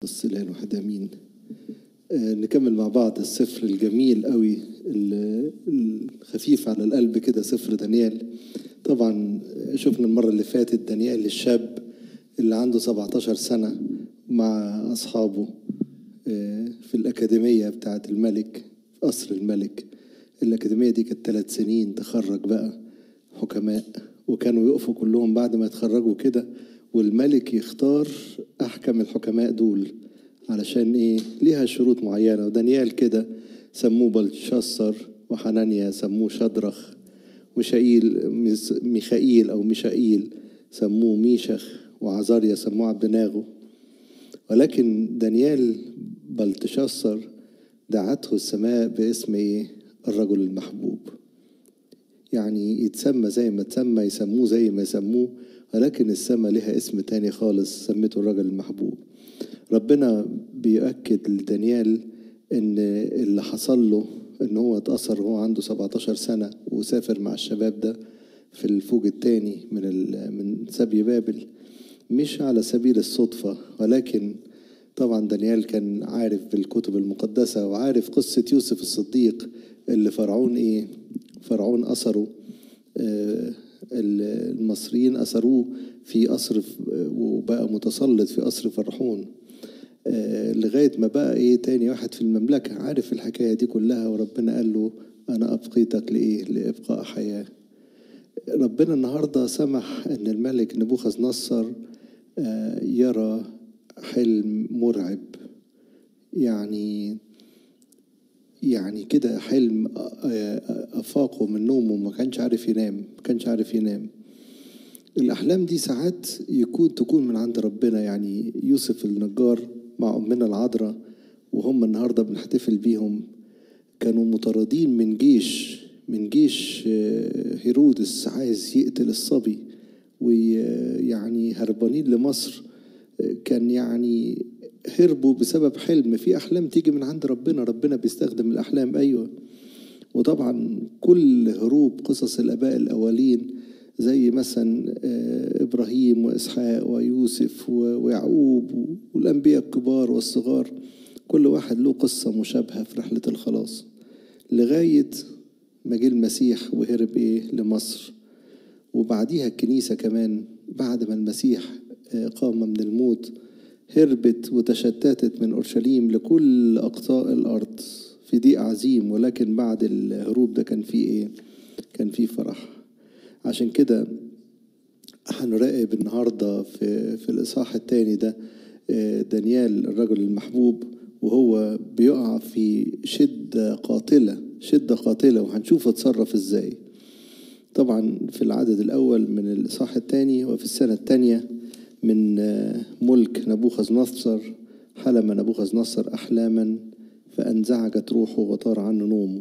بس لا الواحد امين آه، نكمل مع بعض السفر الجميل قوي ال- الخفيف على القلب كده سفر دانيال طبعا شفنا المرة اللي فاتت دانيال الشاب اللي عنده 17 سنة مع أصحابه آه، في الأكاديمية بتاعة الملك في قصر الملك الأكاديمية دي كانت ثلاث سنين تخرج بقى حكماء وكانوا يقفوا كلهم بعد ما يتخرجوا كده والملك يختار أحكم الحكماء دول علشان إيه ليها شروط معينة ودانيال كده سموه بلشسر وحنانيا سموه شدرخ وشائيل ميس- ميخائيل أو ميشائيل سموه ميشخ وعزاريا سموه عبد ناغو ولكن دانيال بلتشسر دعته السماء باسم ايه الرجل المحبوب يعني يتسمى زي ما تسمى يسموه زي ما يسموه ولكن السماء لها اسم تاني خالص سميته الرجل المحبوب ربنا بيؤكد لدانيال ان اللي حصل له ان هو اتأثر وهو عنده 17 سنة وسافر مع الشباب ده في الفوج التاني من ال- من سبي بابل مش على سبيل الصدفة ولكن طبعا دانيال كان عارف بالكتب المقدسة وعارف قصة يوسف الصديق اللي فرعون ايه فرعون أسره آه، المصريين أسروه في قصر وبقى متسلط في قصر فرعون آه، لغاية ما بقى ايه تاني واحد في المملكة عارف الحكاية دي كلها وربنا قال له أنا أبقيتك لإيه لإبقاء حياة ربنا النهارده سمح ان الملك نبوخذ نصر آه، يرى حلم مرعب يعني يعني كده حلم آه، آه، افاقه من نومه ما كانش عارف ينام ما كانش عارف ينام الاحلام دي ساعات يكون تكون من عند ربنا يعني يوسف النجار مع امنا العذراء وهم النهارده بنحتفل بيهم كانوا مطاردين من جيش من جيش آه، هيرودس عايز يقتل الصبي ويعني هربانين لمصر آه، كان يعني هربوا بسبب حلم في احلام تيجي من عند ربنا ربنا بيستخدم الاحلام ايوه وطبعا كل هروب قصص الاباء الاولين زي مثلا آه، ابراهيم واسحاق ويوسف و- ويعقوب والانبياء الكبار والصغار كل واحد له قصه مشابهه في رحله الخلاص لغايه ما جه المسيح وهرب ايه لمصر وبعديها الكنيسه كمان بعد ما المسيح آه، قام من الموت هربت وتشتتت من اورشليم لكل اقطاع الارض في ضيق عظيم ولكن بعد الهروب ده كان في ايه كان في فرح عشان كده هنراقب النهارده في في الاصحاح الثاني ده آه، دانيال الرجل المحبوب وهو بيقع في شده قاتله شده قاتله وهنشوف اتصرف ازاي طبعا في العدد الاول من الاصحاح الثاني وفي السنه الثانيه من آه، ملك نبوخذ نصر حلم نبوخذ نصر احلاما فانزعجت روحه وطار عنه نومه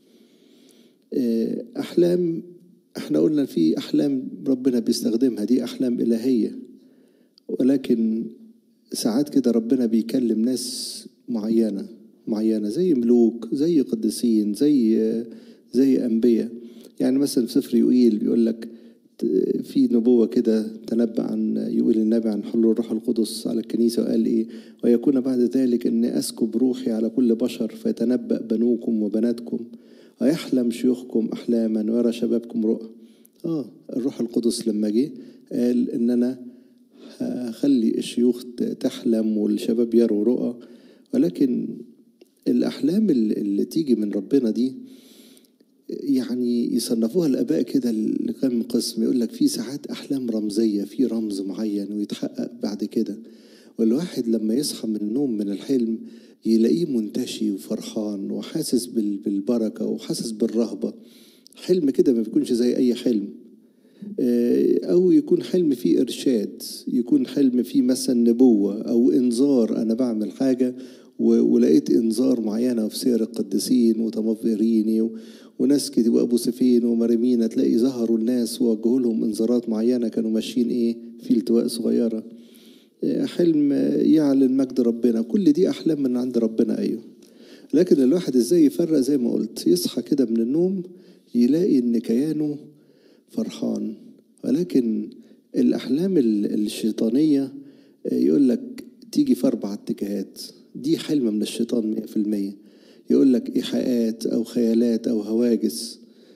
آه، احلام احنا قلنا في احلام ربنا بيستخدمها دي احلام الهيه ولكن ساعات كده ربنا بيكلم ناس معينه معينه زي ملوك زي قديسين زي زي انبياء يعني مثلا في سفر يوئيل بيقول لك في نبوة كده تنبأ عن يقول النبي عن حلول الروح القدس على الكنيسة وقال إيه ويكون بعد ذلك أني أسكب روحي على كل بشر فيتنبأ بنوكم وبناتكم ويحلم شيوخكم أحلاما ويرى شبابكم رؤى آه الروح القدس لما جه قال إن أنا هخلي الشيوخ ت- تحلم والشباب يروا رؤى ولكن الأحلام اللي اللي تيجي من ربنا دي يعني يصنفوها الآباء كده لكم قسم يقول لك في ساعات أحلام رمزية في رمز معين ويتحقق بعد كده والواحد لما يصحى من النوم من الحلم يلاقيه منتشي وفرحان وحاسس بال- بالبركة وحاسس بالرهبة حلم كده ما بيكونش زي أي حلم آه، أو يكون حلم فيه إرشاد يكون حلم فيه مثلا نبوة أو إنذار أنا بعمل حاجة و- ولقيت إنذار معينة في سير القديسين وتمفريني و- وناس كده وأبو سفين ومريمينا تلاقي ظهروا الناس ووجهوا لهم إنذارات معينة كانوا ماشيين إيه في التواء صغيرة آه، حلم آه، يعلن مجد ربنا كل دي أحلام من عند ربنا أيوه لكن الواحد إزاي يفرق زي ما قلت يصحى كده من النوم يلاقي إن كيانه فرحان ولكن الأحلام ال- الشيطانية يقول لك تيجي في أربع اتجاهات دي حلم من الشيطان مئة في المية يقول لك إيحاءات أو خيالات أو هواجس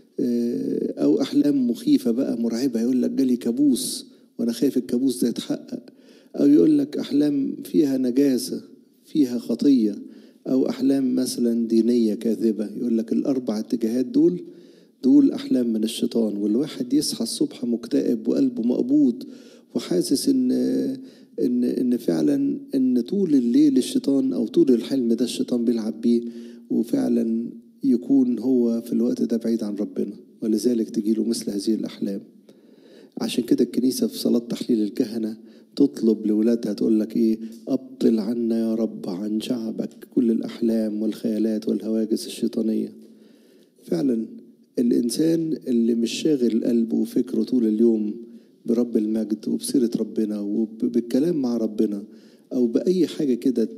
أو أحلام مخيفة بقى مرعبة يقول لك جالي كابوس وأنا خايف الكابوس ده يتحقق أو يقول لك أحلام فيها نجاسة فيها خطية أو أحلام مثلا دينية كاذبة يقول لك الأربع اتجاهات دول دول أحلام من الشيطان والواحد يصحى الصبح مكتئب وقلبه مقبوض وحاسس إن إن إن فعلا إن طول الليل الشيطان أو طول الحلم ده الشيطان بيلعب بيه وفعلا يكون هو في الوقت ده بعيد عن ربنا ولذلك تجيله مثل هذه الأحلام عشان كده الكنيسة في صلاة تحليل الكهنة تطلب لولادها تقول لك ايه ابطل عنا يا رب عن شعبك كل الاحلام والخيالات والهواجس الشيطانيه فعلا الانسان اللي مش شاغل قلبه وفكره طول اليوم برب المجد وبسيره ربنا وبالكلام مع ربنا او باي حاجه كده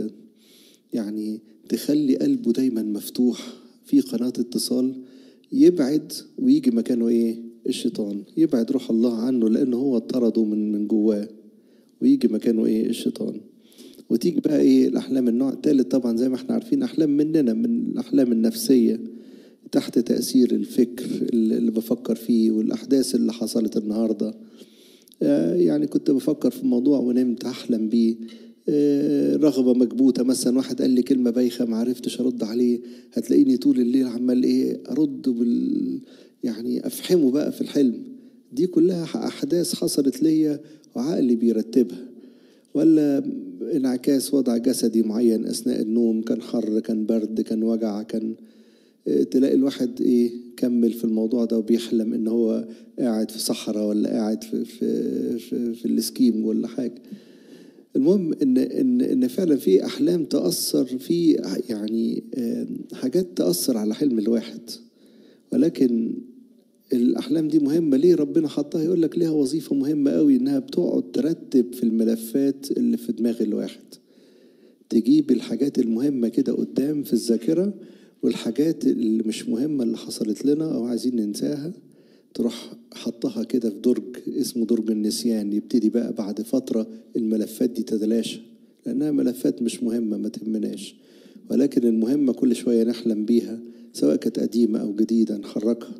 يعني تخلي قلبه دايما مفتوح في قناه اتصال يبعد ويجي مكانه ايه الشيطان يبعد روح الله عنه لانه هو طرده من من جواه ويجي مكانه ايه الشيطان وتيجي بقى ايه الاحلام النوع الثالث طبعا زي ما احنا عارفين احلام مننا من الاحلام النفسيه تحت تاثير الفكر اللي بفكر فيه والاحداث اللي حصلت النهارده يعني كنت بفكر في موضوع ونمت احلم بيه رغبة مكبوتة مثلا واحد قال لي كلمة بايخة ما عرفتش أرد عليه هتلاقيني طول الليل عمال إيه أرد بال يعني أفحمه بقى في الحلم دي كلها أحداث حصلت ليا وعقلي بيرتبها ولا انعكاس وضع جسدي معين أثناء النوم كان حر كان برد كان وجع كان تلاقي الواحد ايه كمل في الموضوع ده وبيحلم ان هو قاعد في صحراء ولا قاعد في في في, في الاسكيم ولا حاجه المهم ان ان ان فعلا في احلام تاثر في يعني حاجات تاثر على حلم الواحد ولكن الاحلام دي مهمه ليه ربنا حطها يقول لك ليها وظيفه مهمه قوي انها بتقعد ترتب في الملفات اللي في دماغ الواحد تجيب الحاجات المهمه كده قدام في الذاكره والحاجات اللي مش مهمه اللي حصلت لنا او عايزين ننساها تروح حطها كده في درج اسمه درج النسيان يبتدي بقى بعد فترة الملفات دي تتلاشى لأنها ملفات مش مهمة ما تهمناش ولكن المهمة كل شوية نحلم بيها سواء كانت قديمة أو جديدة نحركها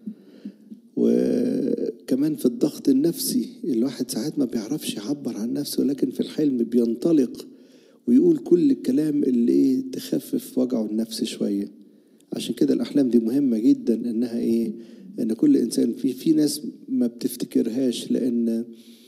وكمان في الضغط النفسي الواحد ساعات ما بيعرفش يعبر عن نفسه ولكن في الحلم بينطلق ويقول كل الكلام اللي ايه تخفف وجعه النفسي شوية عشان كده الأحلام دي مهمة جدا إنها ايه ان كل انسان في في ناس ما بتفتكرهاش لان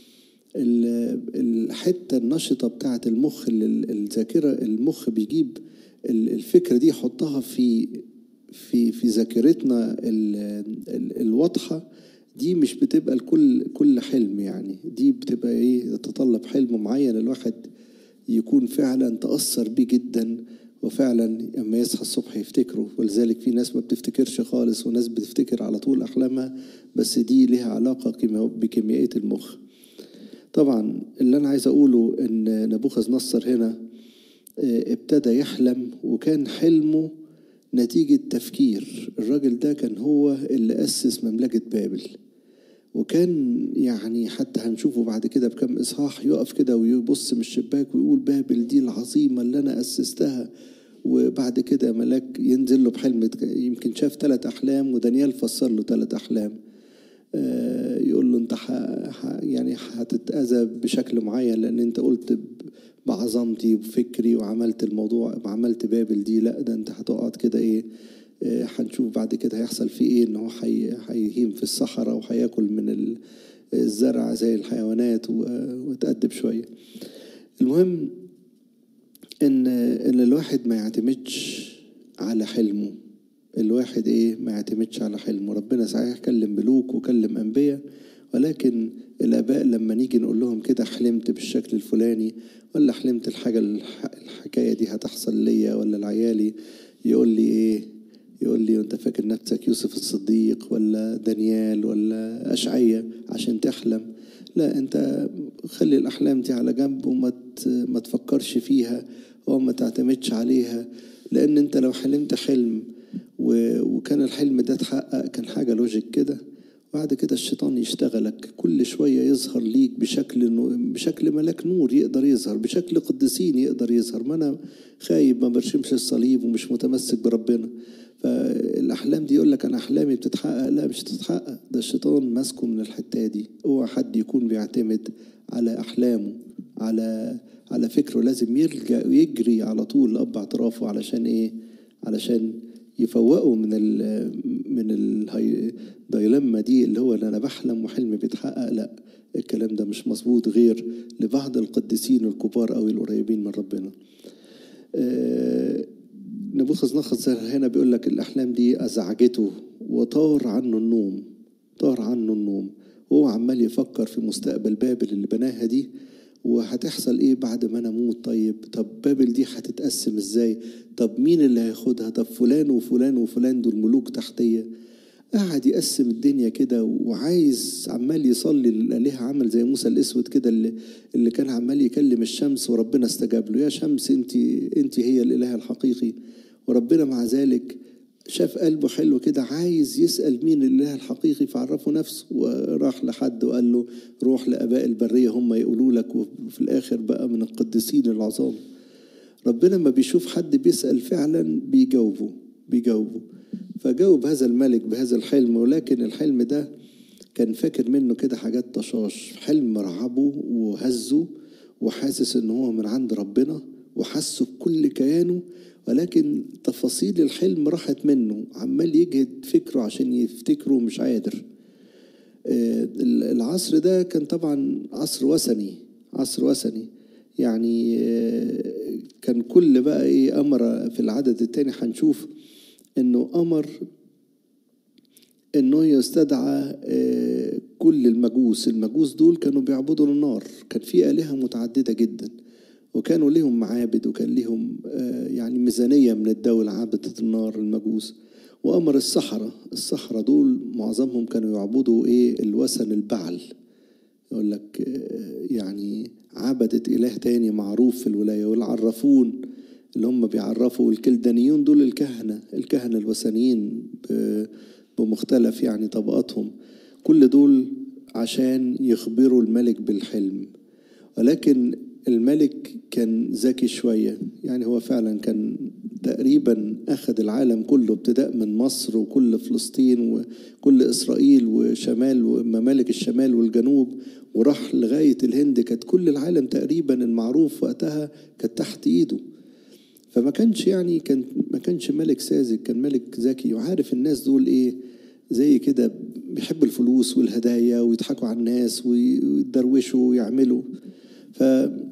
الحته النشطه بتاعه المخ الذاكره المخ بيجيب الفكره دي يحطها في في في ذاكرتنا الواضحه دي مش بتبقى لكل كل حلم يعني دي بتبقى ايه يتطلب حلم معين الواحد يكون فعلا تاثر بيه جدا وفعلا لما يصحى الصبح يفتكروا ولذلك في ناس ما بتفتكرش خالص وناس بتفتكر على طول أحلامها بس دي لها علاقة بكيميائية المخ طبعا اللي أنا عايز أقوله إن نبوخذ نصر هنا ابتدى يحلم وكان حلمه نتيجة تفكير الراجل ده كان هو اللي أسس مملكة بابل وكان يعني حتى هنشوفه بعد كده بكم إصحاح يقف كده ويبص من الشباك ويقول بابل دي العظيمة اللي أنا أسستها وبعد كده ملاك ينزل له بحلم يمكن شاف ثلاث أحلام ودانيال فسر له ثلاث أحلام يقول له أنت يعني هتتأذى بشكل معين لأن أنت قلت بعظمتي وفكري وعملت الموضوع عملت بابل دي لا ده أنت هتقعد كده إيه هنشوف بعد كده هيحصل فيه ايه ان هو هيهيم في الصحراء وهياكل من الزرع زي الحيوانات وتأدب شويه المهم ان ان الواحد ما يعتمدش على حلمه الواحد ايه ما يعتمدش على حلمه ربنا صحيح كلم ملوك وكلم انبياء ولكن الاباء لما نيجي نقول لهم كده حلمت بالشكل الفلاني ولا حلمت الحاجه الحكايه دي هتحصل ليا ولا لعيالي يقول لي ايه يقول لي انت فاكر نفسك يوسف الصديق ولا دانيال ولا اشعية عشان تحلم لا انت خلي الاحلام دي على جنب وما ما تفكرش فيها وما تعتمدش عليها لان انت لو حلمت حلم وكان الحلم ده اتحقق كان حاجه لوجيك كده بعد كده الشيطان يشتغلك كل شوية يظهر ليك بشكل بشكل ملاك نور يقدر يظهر بشكل قديسين يقدر يظهر ما أنا خايب ما برشمش الصليب ومش متمسك بربنا فالأحلام دي يقول لك أنا أحلامي بتتحقق لا مش بتتحقق ده الشيطان ماسكه من الحتة دي اوعى حد يكون بيعتمد على أحلامه على على فكره لازم يلجأ ويجري على طول لأب اعترافه علشان إيه؟ علشان يفوقوا من ال من الدايلما دي اللي هو انا بحلم وحلمي بيتحقق لا الكلام ده مش مظبوط غير لبعض القديسين الكبار او القريبين من ربنا آه نبوخذ نخذ هنا بيقول لك الاحلام دي ازعجته وطار عنه النوم طار عنه النوم وهو عمال يفكر في مستقبل بابل اللي بناها دي وهتحصل ايه بعد ما انا اموت طيب طب بابل دي هتتقسم ازاي طب مين اللي هياخدها طب فلان وفلان وفلان دول ملوك تحتيه قاعد يقسم الدنيا كده وعايز عمال يصلي للآلهة عمل زي موسى الأسود كده اللي, اللي كان عمال يكلم الشمس وربنا استجاب له يا شمس أنت أنت هي الإله الحقيقي وربنا مع ذلك شاف قلبه حلو كده عايز يسأل مين الإله الحقيقي فعرفه نفسه وراح لحد وقال له روح لآباء البرية هم يقولوا لك وفي الآخر بقى من القديسين العظام ربنا ما بيشوف حد بيسأل فعلا بيجاوبه بيجاوبه فجاوب هذا الملك بهذا الحلم ولكن الحلم ده كان فاكر منه كده حاجات طشاش حلم رعبه وهزه وحاسس ان هو من عند ربنا وحسه بكل كيانه ولكن تفاصيل الحلم راحت منه عمال يجهد فكره عشان يفتكره مش قادر العصر ده كان طبعا عصر وثني عصر وثني يعني كان كل بقى ايه امر في العدد الثاني هنشوف انه امر انه يستدعى كل المجوس المجوس دول كانوا بيعبدوا النار كان في آلهة متعددة جدا وكانوا لهم معابد وكان لهم يعني ميزانية من الدولة عبدة النار المجوس وأمر السحرة السحرة دول معظمهم كانوا يعبدوا إيه الوثن البعل يقول لك يعني عبدت إله تاني معروف في الولاية والعرافون اللي هم بيعرفوا الكلدانيون دول الكهنة الكهنة الوثنيين بمختلف يعني طبقاتهم كل دول عشان يخبروا الملك بالحلم ولكن الملك كان ذكي شوية يعني هو فعلا كان تقريبا أخذ العالم كله ابتداء من مصر وكل فلسطين وكل إسرائيل وشمال وممالك الشمال والجنوب وراح لغاية الهند كانت كل العالم تقريبا المعروف وقتها كانت تحت إيده فما كانش يعني كان ما كانش ملك ساذج كان ملك ذكي وعارف الناس دول ايه زي كده بيحبوا الفلوس والهدايا ويضحكوا على الناس ويدروشوا ويعملوا ف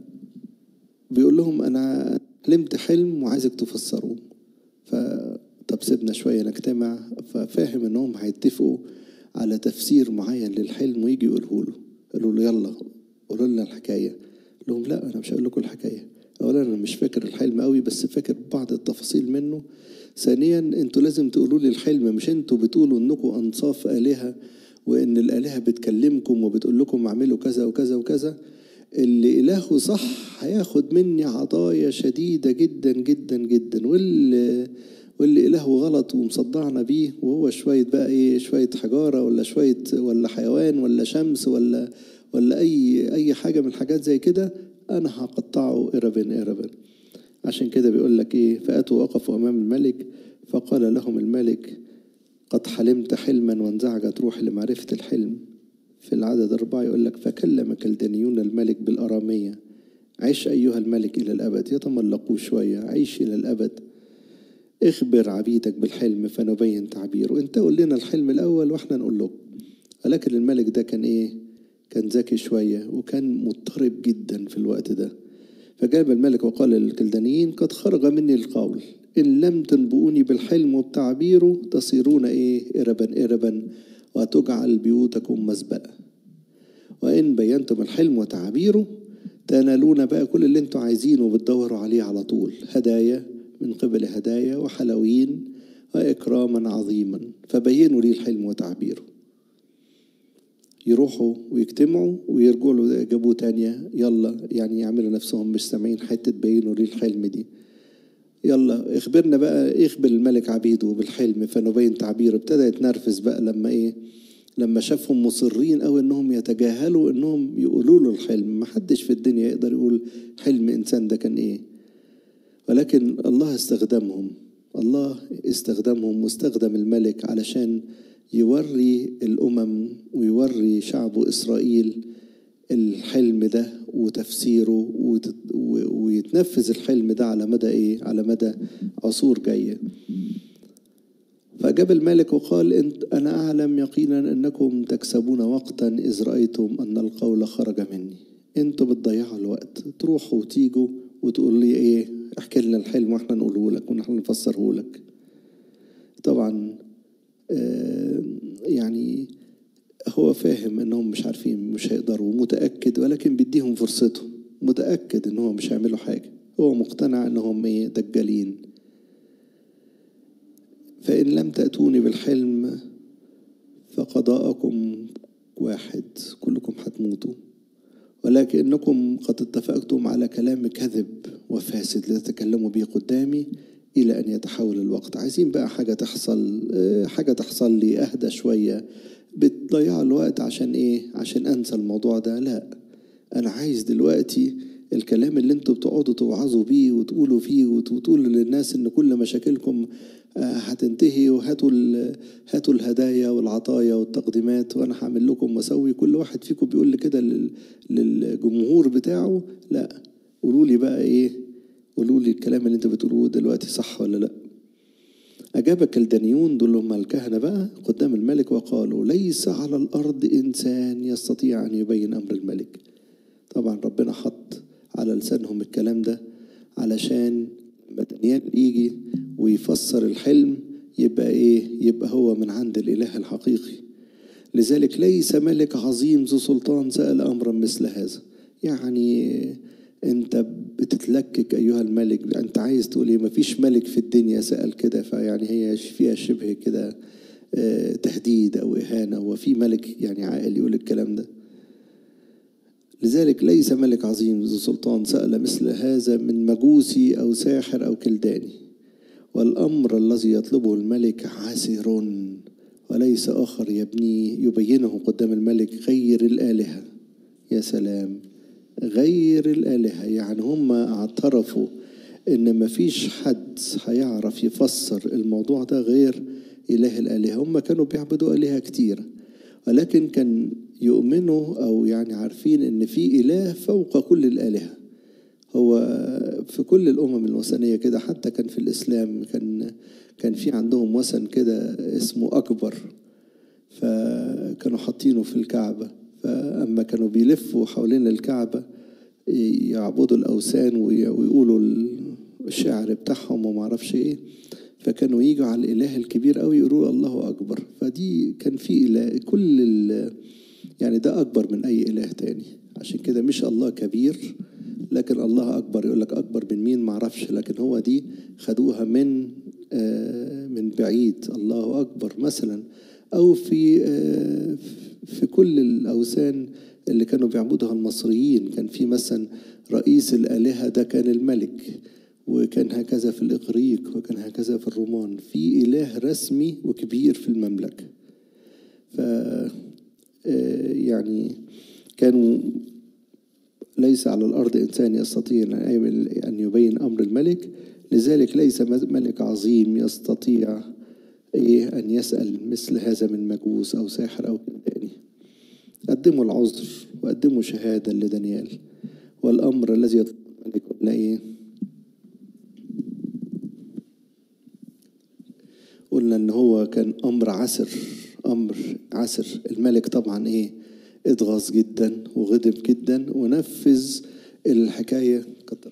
بيقول لهم انا حلمت حلم وعايزك تفسروه ف طب سيبنا شويه نجتمع ففاهم انهم هيتفقوا على تفسير معين للحلم ويجي يقوله له قالوا له يلا قولوا لنا الحكايه لهم لا انا مش هقول لكم الحكايه اولا انا مش فاكر الحلم قوي بس فاكر بعض التفاصيل منه ثانيا انتوا لازم تقولوا لي الحلم مش انتوا بتقولوا انكم انصاف الهه وان الالهه بتكلمكم وبتقول لكم اعملوا كذا وكذا وكذا اللي الهه صح هياخد مني عطايا شديده جدا جدا جدا واللي واللي إلهه غلط ومصدعنا بيه وهو شوية بقى إيه شوية حجارة ولا شوية ولا حيوان ولا شمس ولا ولا أي أي حاجة من الحاجات زي كده أنا هقطعه إربا إربا عشان كده بيقول لك إيه فأتوا وقفوا أمام الملك فقال لهم الملك قد حلمت حلما وانزعجت روحي لمعرفة الحلم في العدد أربعة يقول لك فكلم كلدانيون الملك بالأرامية عيش أيها الملك إلى الأبد يتملقوا شوية عيش إلى الأبد اخبر عبيدك بالحلم فنبين تعبيره انت قول لنا الحلم الأول واحنا نقول له ولكن الملك ده كان ايه كان ذكي شوية وكان مضطرب جدا في الوقت ده فجاب الملك وقال للكلدانيين قد خرج مني القول إن لم تنبؤوني بالحلم وبتعبيره تصيرون إيه إربا إربا وتجعل بيوتكم مزبلة وإن بينتم الحلم وتعبيره تنالون بقى كل اللي انتوا عايزينه وبتدوروا عليه على طول هدايا من قبل هدايا وحلوين وإكراما عظيما فبينوا لي الحلم وتعبيره يروحوا ويجتمعوا ويرجعوا له جابوه تانية يلا يعني يعملوا نفسهم مش سامعين حتة بينوا لي الحلم دي يلا اخبرنا بقى اخبر الملك عبيده بالحلم فنبين تعبيره ابتدى يتنرفز بقى لما ايه لما شافهم مصرين أو إنهم يتجاهلوا إنهم يقولوا له الحلم ما حدش في الدنيا يقدر يقول حلم إنسان ده كان إيه ولكن الله استخدمهم الله استخدمهم واستخدم الملك علشان يوري الأمم ويوري شعب إسرائيل الحلم ده وتفسيره ويتنفذ الحلم ده على مدى إيه؟ على مدى عصور جاية فأجاب الملك وقال انت أنا أعلم يقينا أنكم تكسبون وقتا إذ رأيتم أن القول خرج مني انتوا بتضيعوا الوقت تروحوا وتيجوا وتقول لي ايه احكي لنا الحلم واحنا نقوله لك ونحن نفسره لك طبعا آه يعني هو فاهم انهم مش عارفين مش هيقدروا متاكد ولكن بيديهم فرصته متاكد ان هو مش هيعملوا حاجه هو مقتنع انهم ايه دجالين فان لم تاتوني بالحلم فقضاءكم واحد كلكم هتموتوا ولكنكم قد اتفقتم على كلام كذب وفاسد لتتكلموا به قدامي إلى أن يتحول الوقت عايزين بقى حاجة تحصل حاجة تحصل لي أهدى شوية بتضيع الوقت عشان إيه عشان أنسى الموضوع ده لا أنا عايز دلوقتي الكلام اللي انتوا بتقعدوا توعظوا بيه وتقولوا فيه وتقولوا للناس ان كل مشاكلكم هتنتهي وهاتوا هاتوا الهدايا والعطايا والتقديمات وانا هعمل لكم واسوي كل واحد فيكم بيقول لي كده للجمهور بتاعه لا قولوا لي بقى ايه قولوا لي الكلام اللي انتوا بتقولوه دلوقتي صح ولا لا أجاب الكلدانيون دول هم الكهنة بقى قدام الملك وقالوا ليس على الأرض إنسان يستطيع أن يبين أمر الملك طبعا ربنا حط على لسانهم الكلام ده علشان لما دانيال يجي ويفسر الحلم يبقى ايه يبقى هو من عند الاله الحقيقي لذلك ليس ملك عظيم ذو سلطان سأل أمرا مثل هذا يعني انت بتتلكك ايها الملك انت عايز تقول ايه مفيش ملك في الدنيا سأل كده فيعني هي فيها شبه كده تهديد او اهانه وفي ملك يعني عاقل يقول الكلام ده لذلك ليس ملك عظيم ذو سلطان سأل مثل هذا من مجوسي أو ساحر أو كلداني والأمر الذي يطلبه الملك عسر وليس آخر يبنيه يبينه قدام الملك غير الآلهة يا سلام غير الآلهة يعني هم اعترفوا إن مفيش حد هيعرف يفسر الموضوع ده غير إله الآلهة هم كانوا بيعبدوا آلهة كتير ولكن كان يؤمنوا او يعني عارفين ان في اله فوق كل الالهه هو في كل الامم الوثنيه كده حتى كان في الاسلام كان كان في عندهم وثن كده اسمه اكبر فكانوا حاطينه في الكعبه فاما كانوا بيلفوا حوالين الكعبه يعبدوا الاوثان ويقولوا الشعر بتاعهم وما اعرفش ايه فكانوا يجوا على الاله الكبير قوي يقولوا الله اكبر فدي كان في اله كل يعني ده أكبر من أي إله تاني عشان كده مش الله كبير لكن الله أكبر يقول لك أكبر من مين معرفش لكن هو دي خدوها من آه من بعيد الله أكبر مثلا أو في آه في كل الأوثان اللي كانوا بيعبدها المصريين كان في مثلا رئيس الآلهة ده كان الملك وكان هكذا في الإغريق وكان هكذا في الرومان في إله رسمي وكبير في المملكة ف يعني كانوا ليس على الأرض إنسان يستطيع أن يبين أمر الملك لذلك ليس ملك عظيم يستطيع إيه أن يسأل مثل هذا من مجوس أو ساحر أو كلداني قدموا العذر وقدموا شهادة لدانيال والأمر الذي يطلب الملك قلنا إيه قلنا إن هو كان أمر عسر امر عسر الملك طبعا ايه اتغاظ جدا وغضب جدا ونفذ الحكايه كتر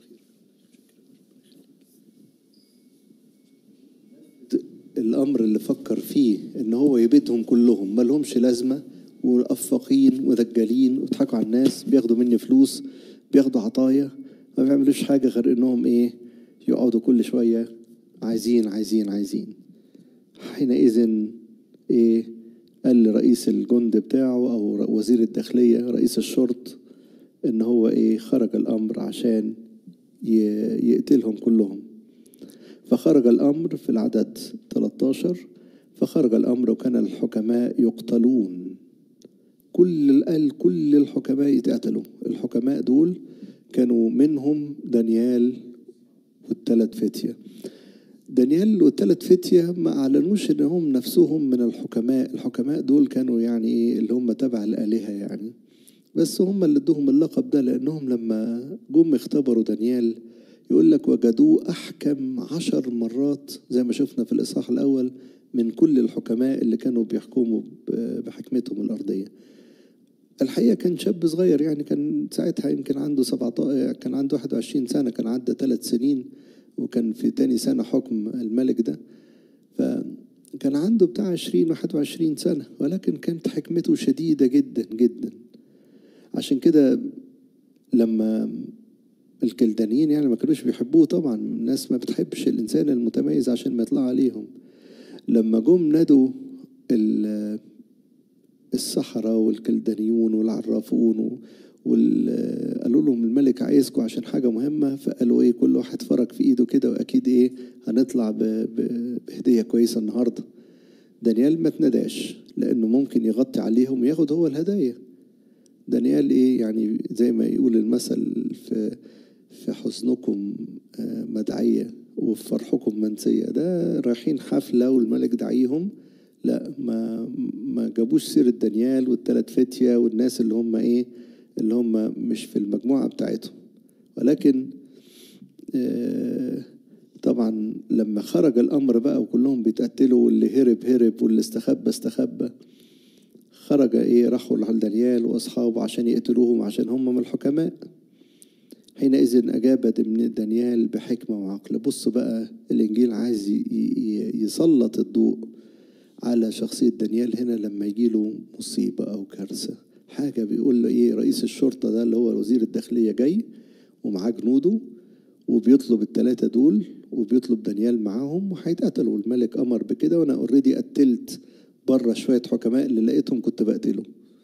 الامر اللي فكر فيه ان هو يبيدهم كلهم ما لهمش لازمه وافاقين ودجالين ويضحكوا على الناس بياخدوا مني فلوس بياخدوا عطايا ما بيعملوش حاجه غير انهم ايه يقعدوا كل شويه عايزين عايزين عايزين حينئذ ايه قال لرئيس الجند بتاعه او وزير الداخليه رئيس الشرط ان هو ايه خرج الامر عشان يقتلهم كلهم فخرج الامر في العدد 13 فخرج الامر وكان الحكماء يقتلون كل قال كل الحكماء يتقتلوا الحكماء دول كانوا منهم دانيال والثلاث فتية دانيال والثلاث فتية ما أعلنوش إنهم نفسهم من الحكماء الحكماء دول كانوا يعني إيه اللي هم تبع الآلهة يعني بس هم اللي ادوهم اللقب ده لأنهم لما جم اختبروا دانيال يقول لك وجدوه أحكم عشر مرات زي ما شفنا في الإصحاح الأول من كل الحكماء اللي كانوا بيحكموا بحكمتهم الأرضية الحقيقة كان شاب صغير يعني كان ساعتها يمكن عنده 17 كان عنده 21 سنة كان عدى ثلاث سنين وكان في تاني سنة حكم الملك ده فكان عنده بتاع 20 21 سنة ولكن كانت حكمته شديدة جدا جدا عشان كده لما الكلدانيين يعني ما كانوش بيحبوه طبعا الناس ما بتحبش الإنسان المتميز عشان ما يطلع عليهم لما جم نادوا السحرة والكلدانيون والعرافون وقالوا لهم الملك عايزكم عشان حاجة مهمة فقالوا ايه كل واحد فرق في ايده كده واكيد ايه هنطلع بهدية كويسة النهاردة دانيال ما تنداش لانه ممكن يغطي عليهم وياخد هو الهدايا دانيال ايه يعني زي ما يقول المثل في في حزنكم مدعية وفي فرحكم منسية ده رايحين حفلة والملك دعيهم لا ما ما جابوش سيرة دانيال والتلات فتية والناس اللي هم ايه اللي هم مش في المجموعة بتاعتهم ولكن آه طبعا لما خرج الأمر بقى وكلهم بيتقتلوا واللي هرب هرب واللي استخبى استخبى خرج ايه راحوا لدانيال واصحابه عشان يقتلوهم عشان هم من الحكماء حينئذ أجاب دانيال بحكمة وعقل بص بقى الإنجيل عايز يسلط الضوء على شخصية دانيال هنا لما يجيله مصيبة أو كارثة حاجة بيقول له إيه رئيس الشرطة ده اللي هو وزير الداخلية جاي ومعاه جنوده وبيطلب التلاتة دول وبيطلب دانيال معاهم وهيتقتلوا الملك أمر بكده وأنا أوريدي قتلت بره شوية حكماء اللي لقيتهم كنت بقتله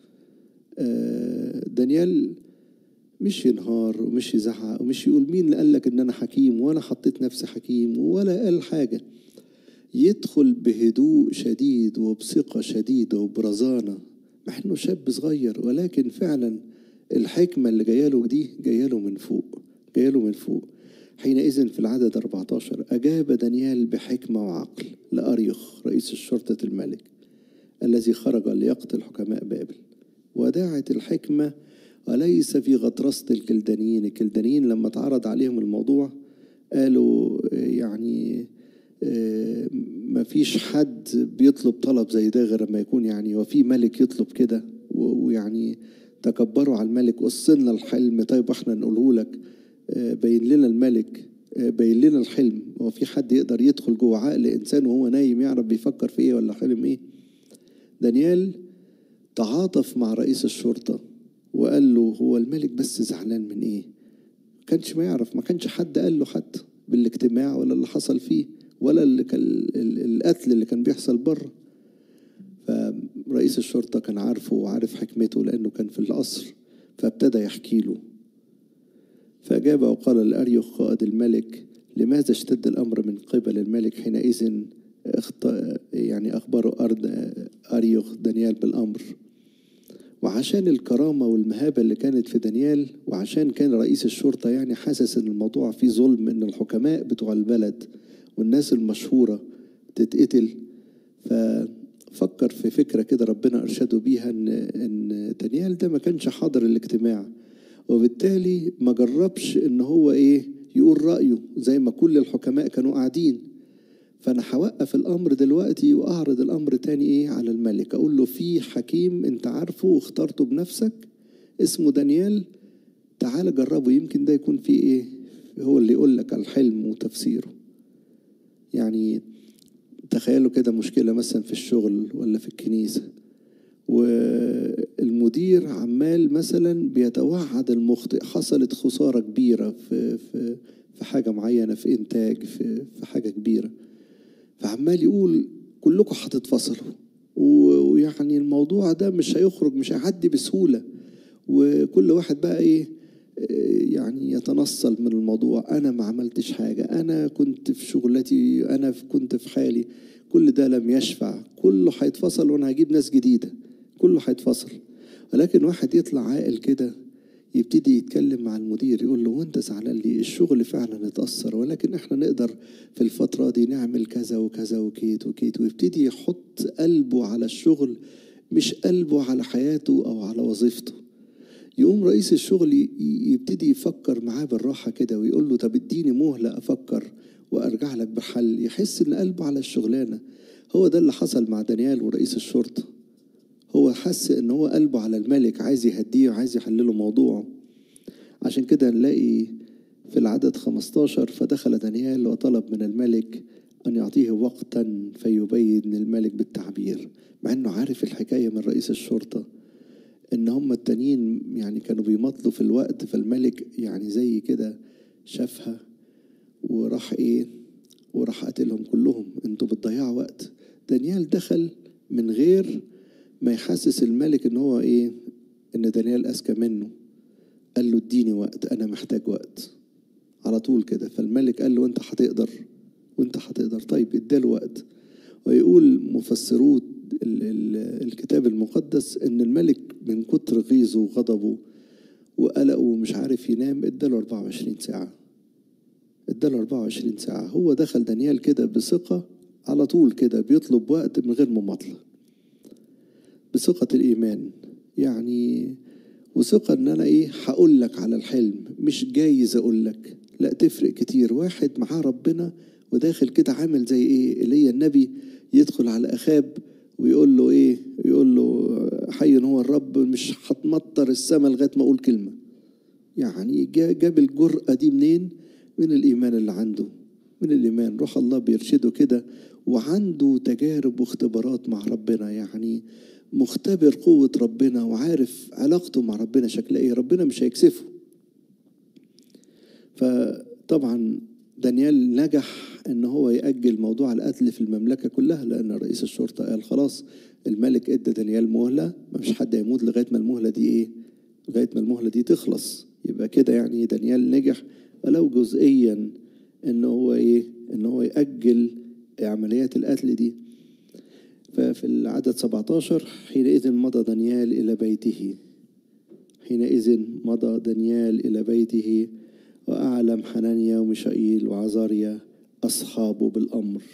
آه دانيال مش ينهار ومش يزعق ومش يقول مين اللي قال لك ان انا حكيم وانا حطيت نفسي حكيم ولا قال حاجه يدخل بهدوء شديد وبثقه شديده وبرزانه مع انه شاب صغير ولكن فعلا الحكمه اللي جايه له دي جايه له من فوق جايه له من فوق حينئذ في العدد 14 أجاب دانيال بحكمة وعقل لأريخ رئيس شرطة الملك الذي خرج ليقتل حكماء بابل وداعت الحكمة وليس في غطرسة الكلدانيين الكلدانيين لما اتعرض عليهم الموضوع قالوا يعني ما فيش حد بيطلب طلب زي ده غير لما يكون يعني وفي ملك يطلب كده ويعني تكبروا على الملك قص لنا الحلم طيب احنا نقوله لك بين لنا الملك بين لنا الحلم هو في حد يقدر يدخل جوه عقل انسان وهو نايم يعرف بيفكر في ايه ولا حلم ايه دانيال تعاطف مع رئيس الشرطه وقال له هو الملك بس زعلان من ايه ما كانش ما يعرف ما كانش حد قال له حتى بالاجتماع ولا اللي حصل فيه ولا اللي كان القتل اللي كان بيحصل بره فرئيس الشرطة كان عارفه وعارف حكمته لأنه كان في القصر فابتدى يحكي له فأجاب وقال لأريوخ قائد الملك لماذا اشتد الأمر من قبل الملك حينئذ يعني أخبره أرض أريوخ دانيال بالأمر وعشان الكرامة والمهابة اللي كانت في دانيال وعشان كان رئيس الشرطة يعني حاسس ان الموضوع فيه ظلم ان الحكماء بتوع البلد والناس المشهورة تتقتل ففكر في فكرة كده ربنا أرشده بيها ان ان دانيال ده ما كانش حاضر الاجتماع وبالتالي ما جربش ان هو ايه يقول رأيه زي ما كل الحكماء كانوا قاعدين فانا هوقف الامر دلوقتي واعرض الامر تاني ايه على الملك اقول له في حكيم انت عارفه واخترته بنفسك اسمه دانيال تعال جربه يمكن ده يكون فيه ايه هو اللي يقول لك الحلم وتفسيره يعني تخيلوا كده مشكلة مثلا في الشغل ولا في الكنيسة والمدير عمال مثلا بيتوعد المخطئ حصلت خسارة كبيرة في في في حاجة معينة في إنتاج في في حاجة كبيرة فعمال يقول كلكم هتتفصلوا ويعني الموضوع ده مش هيخرج مش هيعدي بسهولة وكل واحد بقى ايه يعني يتنصل من الموضوع انا ما عملتش حاجة انا كنت في شغلتي انا كنت في حالي كل ده لم يشفع كله هيتفصل وانا هجيب ناس جديدة كله هيتفصل ولكن واحد يطلع عاقل كده يبتدي يتكلم مع المدير يقول له وانت زعلان ليه الشغل فعلا اتأثر ولكن احنا نقدر في الفترة دي نعمل كذا وكذا وكيت وكيت ويبتدي يحط قلبه على الشغل مش قلبه على حياته او على وظيفته يقوم رئيس الشغل يبتدي يفكر معاه بالراحة كده ويقول له طب اديني مهلة أفكر وأرجع لك بحل يحس إن قلبه على الشغلانة هو ده اللي حصل مع دانيال ورئيس الشرطة هو حس إن هو قلبه على الملك عايز يهديه وعايز يحلله موضوعه عشان كده نلاقي في العدد 15 فدخل دانيال وطلب من الملك أن يعطيه وقتا فيبين الملك بالتعبير مع إنه عارف الحكاية من رئيس الشرطة ان هم التانيين يعني كانوا بيمطلوا في الوقت فالملك يعني زي كده شافها وراح ايه وراح قتلهم كلهم انتوا بتضيعوا وقت دانيال دخل من غير ما يحسس الملك ان هو ايه ان دانيال اذكى منه قال له اديني وقت انا محتاج وقت على طول كده فالملك قال له انت هتقدر وانت هتقدر طيب اداله وقت ويقول مفسروه الكتاب المقدس ان الملك من كتر غيظه وغضبه وقلقه ومش عارف ينام اداله 24 ساعة اداله 24 ساعة هو دخل دانيال كده بثقة على طول كده بيطلب وقت من غير مماطلة بثقة الإيمان يعني وثقة إن أنا إيه هقول لك على الحلم مش جايز أقول لك لا تفرق كتير واحد معاه ربنا وداخل كده عامل زي إيه إيليا النبي يدخل على أخاب ويقول له ايه يقول له حي هو الرب مش هتمطر السماء لغايه ما اقول كلمه يعني جاب الجرأة دي منين من الإيمان اللي عنده من الإيمان روح الله بيرشده كده وعنده تجارب واختبارات مع ربنا يعني مختبر قوة ربنا وعارف علاقته مع ربنا شكلها ايه ربنا مش هيكسفه فطبعا دانيال نجح ان هو يأجل موضوع القتل في المملكة كلها لأن رئيس الشرطة قال خلاص الملك ادى دانيال مهلة ما فيش حد يموت لغاية ما المهلة دي ايه لغاية ما المهلة دي تخلص يبقى كده يعني دانيال نجح ولو جزئيا ان هو ايه ان هو يأجل عمليات القتل دي ففي العدد 17 حينئذ مضى دانيال إلى بيته حينئذ مضى دانيال إلى بيته وأعلم حنانيا وميشائيل وعزاريا أصحابه بالأمر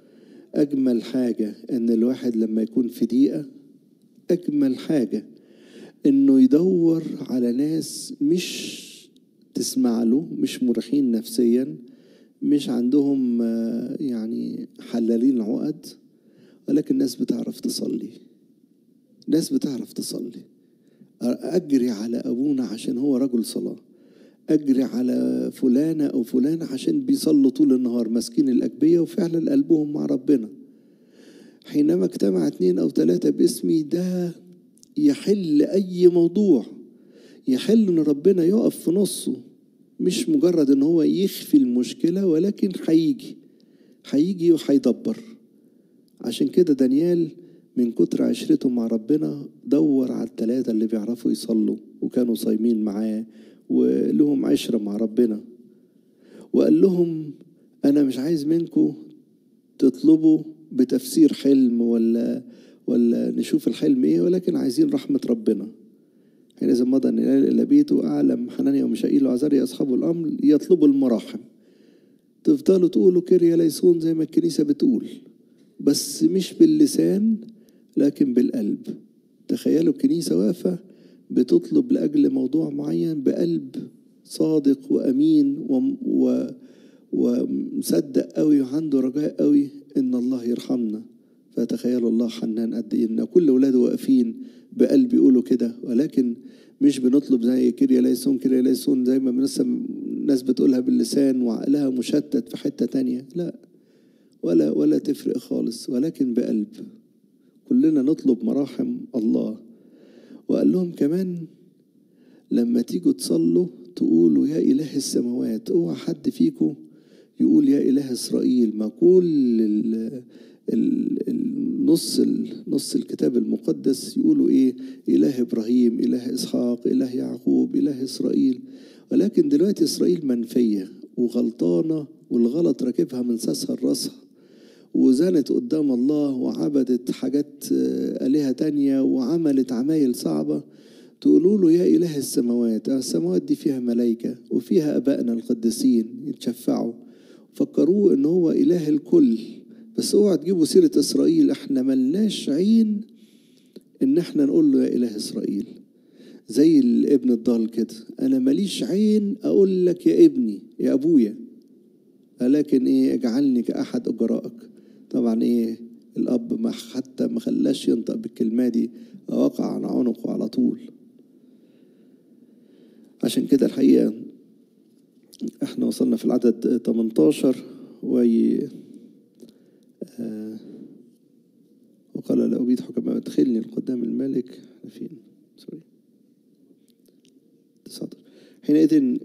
أجمل حاجة إن الواحد لما يكون في ضيقة أجمل حاجة إنه يدور على ناس مش تسمع له مش مريحين نفسيا مش عندهم يعني حلالين عقد ولكن ناس بتعرف تصلي ناس بتعرف تصلي أجري على أبونا عشان هو رجل صلاة أجري على فلانة أو فلانة عشان بيصلوا طول النهار ماسكين الأجبية وفعلا قلبهم مع ربنا حينما اجتمع اتنين أو ثلاثة باسمي ده يحل أي موضوع يحل إن ربنا يقف في نصه مش مجرد إن هو يخفي المشكلة ولكن هيجي هيجي وهيدبر عشان كده دانيال من كتر عشرته مع ربنا دور على الثلاثة اللي بيعرفوا يصلوا وكانوا صايمين معاه ولهم عشرة مع ربنا وقال لهم أنا مش عايز منكم تطلبوا بتفسير حلم ولا ولا نشوف الحلم إيه ولكن عايزين رحمة ربنا حينئذ مضى إلى بيته أعلم حنانيا ومشائيل وعزاريا أصحاب الأمر يطلبوا المراحم تفضلوا تقولوا كيريا ليسون زي ما الكنيسة بتقول بس مش باللسان لكن بالقلب تخيلوا الكنيسة واقفة بتطلب لأجل موضوع معين بقلب صادق وأمين و... و... ومصدق قوي وعنده رجاء قوي إن الله يرحمنا فتخيلوا الله حنان قد إيه إن كل ولاده واقفين بقلب يقولوا كده ولكن مش بنطلب زي كيريا ليسون كيريا ليسون زي ما الناس بتقولها باللسان وعقلها مشتت في حتة تانية لا ولا ولا تفرق خالص ولكن بقلب كلنا نطلب مراحم الله وقال لهم كمان لما تيجوا تصلوا تقولوا يا إله السماوات اوعى حد فيكم يقول يا إله إسرائيل ما كل النص نص الكتاب المقدس يقولوا إيه إله إبراهيم إله إسحاق إله يعقوب إله إسرائيل ولكن دلوقتي إسرائيل منفية وغلطانة والغلط راكبها من ساسها لراسها وزنت قدام الله وعبدت حاجات آلهة تانية وعملت عمايل صعبة تقولوا له يا إله السماوات السماوات دي فيها ملائكة وفيها أبائنا القديسين يتشفعوا فكروه إن هو إله الكل بس اوعى تجيبوا سيرة إسرائيل احنا ملناش عين إن احنا نقول له يا إله إسرائيل زي الابن الضال كده أنا ماليش عين أقول لك يا ابني يا أبويا ولكن إيه اجعلني كأحد أجرائك طبعا إيه الأب ما حتى ما خلاش ينطق بالكلمة دي وقع عن عنقه على طول عشان كده الحقيقة احنا وصلنا في العدد 18 وي آه وقال لأبيد حكماء ادخلني لقدام الملك فين سوري 19 حينئذ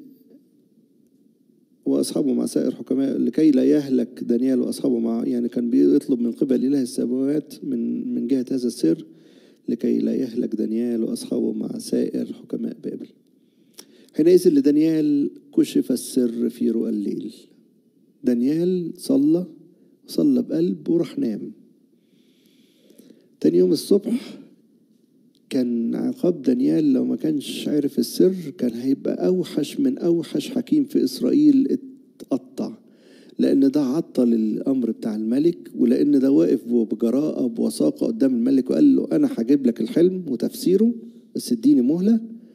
واصحابه مع سائر حكماء لكي لا يهلك دانيال واصحابه مع يعني كان بيطلب من قبل اله السماوات من من جهه هذا السر لكي لا يهلك دانيال واصحابه مع سائر حكماء بابل حينئذ لدانيال كشف السر في رؤى الليل دانيال صلى صلى بقلب وراح نام تاني يوم الصبح كان عقاب دانيال لو ما كانش عارف السر كان هيبقى أوحش من أوحش حكيم في إسرائيل اتقطع لأن ده عطل الأمر بتاع الملك ولأن ده واقف بجراءة بوثاقة قدام الملك وقال له أنا هجيب لك الحلم وتفسيره بس اديني مهلة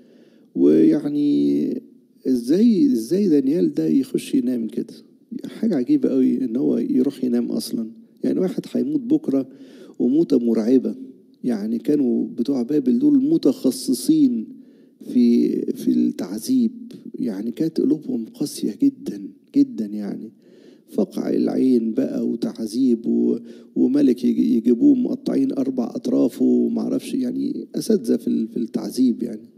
ويعني ازاي ازاي دانيال ده يخش ينام كده حاجة عجيبة قوي ان هو يروح ينام اصلا يعني واحد هيموت بكرة وموتة مرعبة يعني كانوا بتوع بابل دول متخصصين في في التعذيب يعني كانت قلوبهم قاسية جدا جدا يعني فقع العين بقى وتعذيب و... وملك يجيبوه مقطعين أربع أطرافه ومعرفش يعني أساتذة في في التعذيب يعني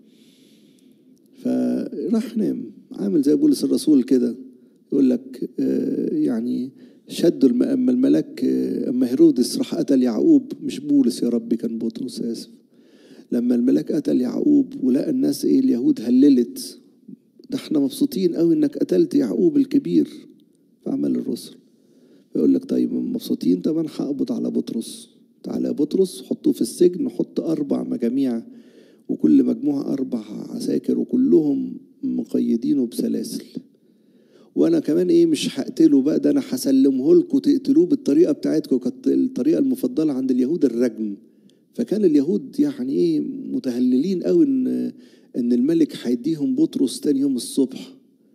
فراح نام عامل زي بولس الرسول كده يقول لك يعني شدوا اما الملاك اما هيرودس راح قتل يعقوب مش بولس يا ربي كان بطرس اسف لما الملاك قتل يعقوب ولقى الناس ايه اليهود هللت ده احنا مبسوطين قوي انك قتلت يعقوب الكبير في اعمال الرسل فيقول لك طيب مبسوطين طب انا هقبض على بطرس تعالى يا بطرس حطوه في السجن حط اربع مجاميع وكل مجموعه اربع عساكر وكلهم مقيدينه بسلاسل وانا كمان ايه مش هقتله بقى ده انا هسلمه لكم تقتلوه بالطريقه بتاعتكم كانت الطريقه المفضله عند اليهود الرجم فكان اليهود يعني ايه متهللين قوي ان ان الملك هيديهم بطرس تاني يوم الصبح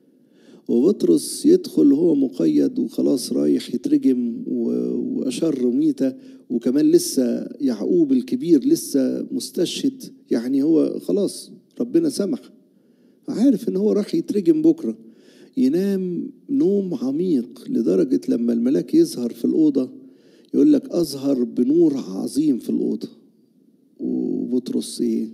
وبطرس يدخل وهو مقيد وخلاص رايح يترجم واشر ميته وكمان لسه يعقوب الكبير لسه مستشهد يعني هو خلاص ربنا سمح عارف ان هو راح يترجم بكره ينام نوم عميق لدرجة لما الملاك يظهر في الأوضة يقول لك أظهر بنور عظيم في الأوضة وبطرس إيه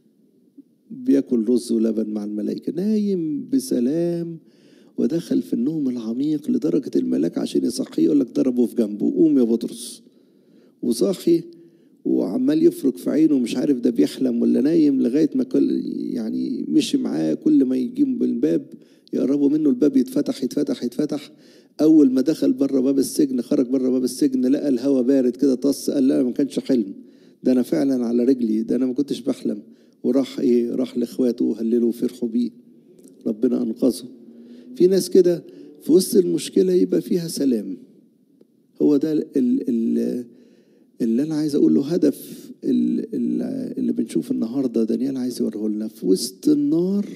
بياكل رز ولبن مع الملائكة نايم بسلام ودخل في النوم العميق لدرجة الملاك عشان يصحيه يقول لك ضربه في جنبه قوم يا بطرس وصاحي وعمال يفرك في عينه مش عارف ده بيحلم ولا نايم لغاية ما كل يعني مشي معاه كل ما يجيب بالباب يقربوا منه الباب يتفتح يتفتح يتفتح اول ما دخل بره باب السجن خرج بره باب السجن لقى الهواء بارد كده طص قال لا ما كانش حلم ده انا فعلا على رجلي ده انا ما كنتش بحلم وراح ايه راح لاخواته وهللوا وفرحوا بيه ربنا انقذه في ناس كده في وسط المشكله يبقى فيها سلام هو ده ال ال اللي انا عايز اقول له هدف اللي بنشوف النهارده دانيال عايز يوريه لنا في وسط النار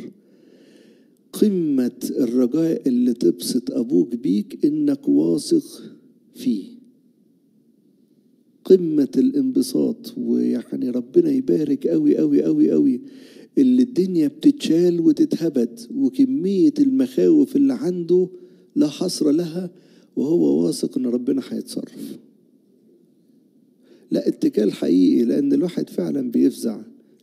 قمة الرجاء اللي تبسط أبوك بيك إنك واثق فيه قمة الانبساط ويعني ربنا يبارك أوي أوي أوي أوي اللي الدنيا بتتشال وتتهبد وكمية المخاوف اللي عنده لا حصر لها وهو واثق إن ربنا هيتصرف لا اتكال حقيقي لأن الواحد فعلا بيفزع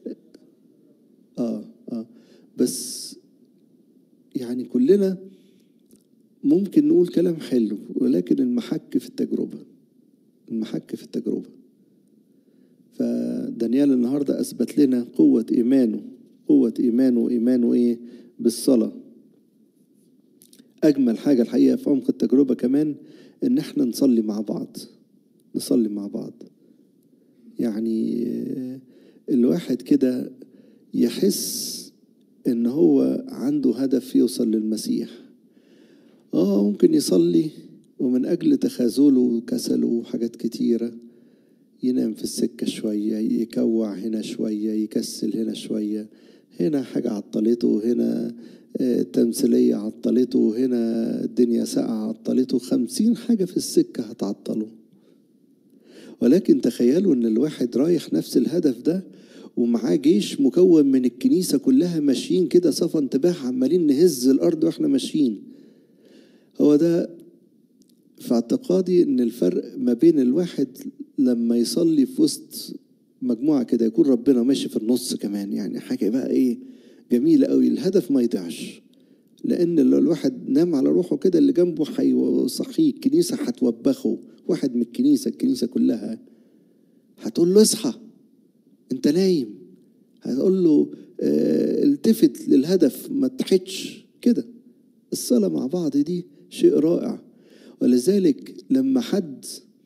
آه آه بس يعني كلنا ممكن نقول كلام حلو ولكن المحك في التجربة المحك في التجربة فدانيال النهاردة أثبت لنا قوة إيمانه قوة إيمانه وإيمانه إيه بالصلاة أجمل حاجة الحقيقة في عمق التجربة كمان إن إحنا نصلي مع بعض نصلي مع بعض يعني الواحد كده يحس ان هو عنده هدف يوصل للمسيح اه ممكن يصلي ومن اجل تخاذله وكسله وحاجات كتيره ينام في السكه شويه يكوع هنا شويه يكسل هنا شويه هنا حاجه عطلته هنا آه، تمثيلية عطلته هنا الدنيا ساقعة عطلته خمسين حاجة في السكة هتعطله ولكن تخيلوا ان الواحد رايح نفس الهدف ده ومعاه جيش مكون من الكنيسة كلها ماشيين كده صفا انتباه عمالين نهز الأرض واحنا ماشيين هو ده في اعتقادي ان الفرق ما بين الواحد لما يصلي في وسط مجموعة كده يكون ربنا ماشي في النص كمان يعني حاجة بقى ايه جميلة قوي الهدف ما يضيعش لأن لو الواحد نام على روحه كده اللي جنبه هيصحيه الكنيسة هتوبخه واحد من الكنيسة الكنيسة كلها هتقول له اصحى انت نايم هتقول له اه التفت للهدف ما تحدش كده الصلاة مع بعض دي شيء رائع ولذلك لما حد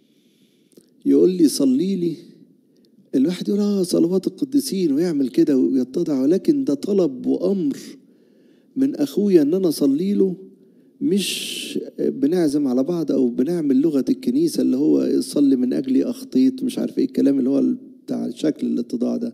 يقول لي صلي لي الواحد يقول اه صلوات القديسين ويعمل كده ويتضع ولكن ده طلب وامر من اخويا ان انا اصلي له مش بنعزم على بعض او بنعمل لغه الكنيسه اللي هو صلي من اجلي اخطيت مش عارف ايه الكلام اللي هو بتاع شكل الاتضاع ده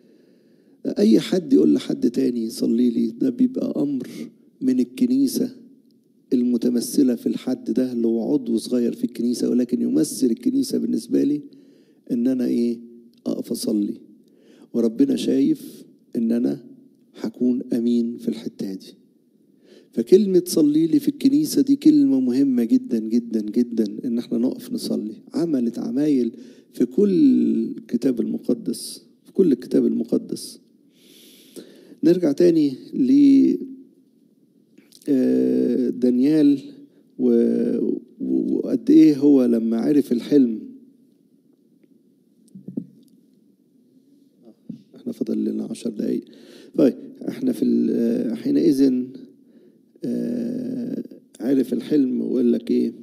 اي حد يقول لحد تاني صلي لي ده بيبقى امر من الكنيسه المتمثله في الحد ده اللي هو عضو صغير في الكنيسه ولكن يمثل الكنيسه بالنسبه لي ان انا ايه اقف اصلي وربنا شايف ان انا هكون امين في الحته دي فكلمة صلي لي في الكنيسة دي كلمة مهمة جدا جدا جدا إن احنا نقف نصلي عملت عمايل في كل الكتاب المقدس في كل الكتاب المقدس نرجع تاني ل دانيال وقد ايه هو لما عرف الحلم احنا فاضل لنا عشر دقايق طيب احنا في حينئذ عرف الحلم وقال لك ايه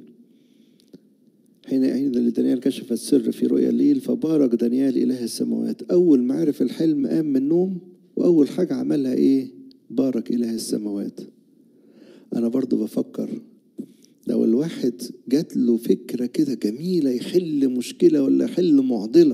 حين دانيال كشف السر في رؤيا الليل فبارك دانيال إله السماوات أول ما عرف الحلم قام من النوم وأول حاجة عملها إيه بارك إله السماوات أنا برضو بفكر لو الواحد جات له فكرة كده جميلة يحل مشكلة ولا يحل معضلة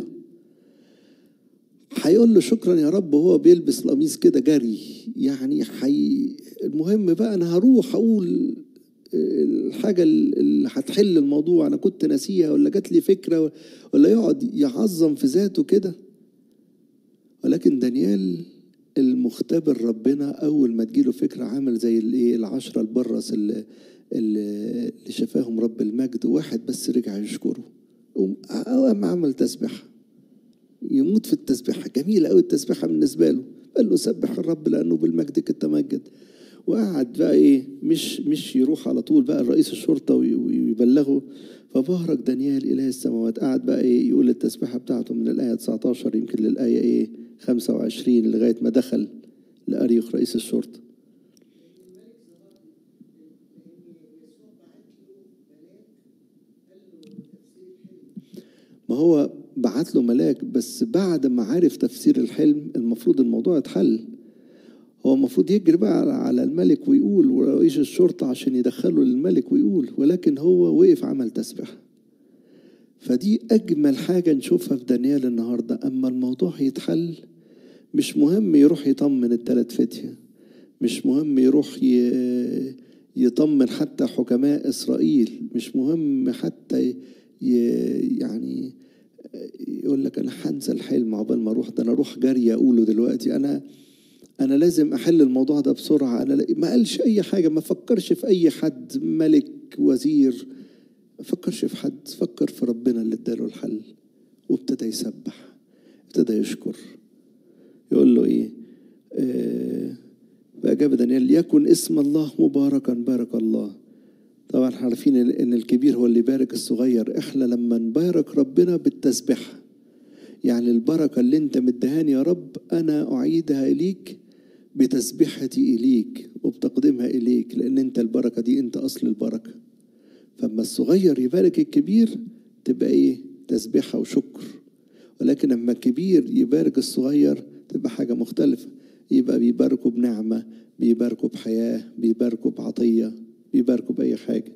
هيقول له شكرا يا رب وهو بيلبس القميص كده جري يعني حي المهم بقى انا هروح اقول الحاجه اللي هتحل الموضوع انا كنت ناسيها ولا جات لي فكره ولا يقعد يعظم في ذاته كده ولكن دانيال المختبر ربنا اول ما تجيله فكره عامل زي الايه العشره البرص اللي اللي شفاهم رب المجد واحد بس رجع يشكره قام عمل تسبيحه يموت في التسبيحة جميلة قوي التسبيحة بالنسبة له قال له سبح الرب لأنه بالمجد تمجد وقعد بقى إيه مش مش يروح على طول بقى رئيس الشرطة ويبلغه فبارك دانيال إله السماوات قعد بقى إيه يقول التسبيحة بتاعته من الآية 19 يمكن للآية إيه 25 لغاية ما دخل لأريخ رئيس الشرطة ما هو بعت له ملاك بس بعد ما عرف تفسير الحلم المفروض الموضوع اتحل هو المفروض يجري بقى على الملك ويقول ورئيس الشرطة عشان يدخله للملك ويقول ولكن هو وقف عمل تسبيح فدي أجمل حاجة نشوفها في دانيال النهاردة أما الموضوع يتحل مش مهم يروح يطمن التلات فتية مش مهم يروح يطمن حتى حكماء إسرائيل مش مهم حتى يعني يقول لك انا هنسى الحلم عقبال ما اروح ده انا اروح جري اقوله دلوقتي انا انا لازم احل الموضوع ده بسرعه انا ما قالش اي حاجه ما فكرش في اي حد ملك وزير ما فكرش في حد فكر في ربنا اللي اداله الحل وابتدى يسبح ابتدى يشكر يقول له ايه آه فاجاب دانيال يكن اسم الله مباركا بارك الله طبعا احنا عارفين ان الكبير هو اللي يبارك الصغير احنا لما نبارك ربنا بالتسبيح يعني البركه اللي انت مدهاني يا رب انا اعيدها اليك بتسبيحتي اليك وبتقديمها اليك لان انت البركه دي انت اصل البركه فاما الصغير يبارك الكبير تبقى ايه تسبيحه وشكر ولكن لما الكبير يبارك الصغير تبقى حاجه مختلفه يبقى بيباركوا بنعمة بيباركوا بحياة بيباركوا بعطية بيباركوا بأي حاجة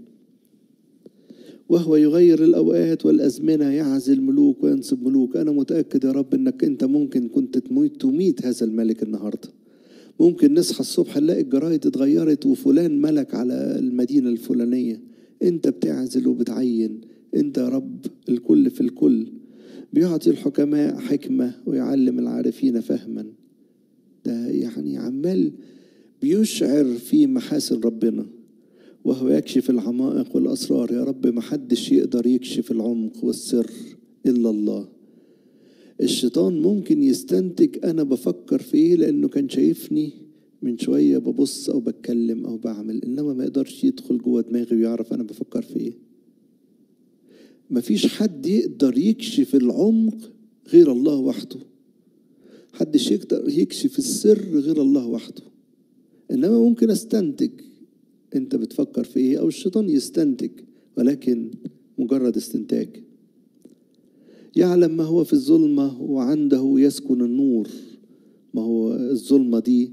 وهو يغير الأوقات والأزمنة يعزل ملوك وينصب ملوك أنا متأكد يا رب أنك أنت ممكن كنت تميت تميت هذا الملك النهاردة ممكن نصحى الصبح نلاقي الجرايد اتغيرت وفلان ملك على المدينة الفلانية أنت بتعزل وبتعين أنت يا رب الكل في الكل بيعطي الحكماء حكمة ويعلم العارفين فهما ده يعني عمال بيشعر في محاسن ربنا وهو يكشف العمائق والأسرار يا رب محدش يقدر يكشف العمق والسر إلا الله الشيطان ممكن يستنتج أنا بفكر في إيه لأنه كان شايفني من شوية ببص أو بتكلم أو بعمل إنما ما يقدرش يدخل جوه دماغي ويعرف أنا بفكر في إيه مفيش حد يقدر يكشف العمق غير الله وحده حدش يقدر يكشف السر غير الله وحده انما ممكن استنتج انت بتفكر في ايه او الشيطان يستنتج ولكن مجرد استنتاج يعلم ما هو في الظلمة وعنده يسكن النور ما هو الظلمة دي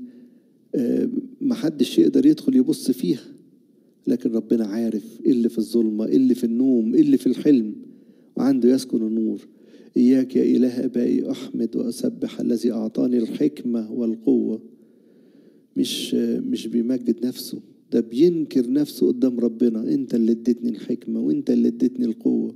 ما حدش يقدر يدخل يبص فيها لكن ربنا عارف ايه اللي في الظلمة ايه اللي في النوم ايه اللي في الحلم وعنده يسكن النور إياك يا إله أبائي أحمد وأسبح الذي أعطاني الحكمة والقوة مش مش بيمجد نفسه ده بينكر نفسه قدام ربنا انت اللي اديتني الحكمة وانت اللي اديتني القوة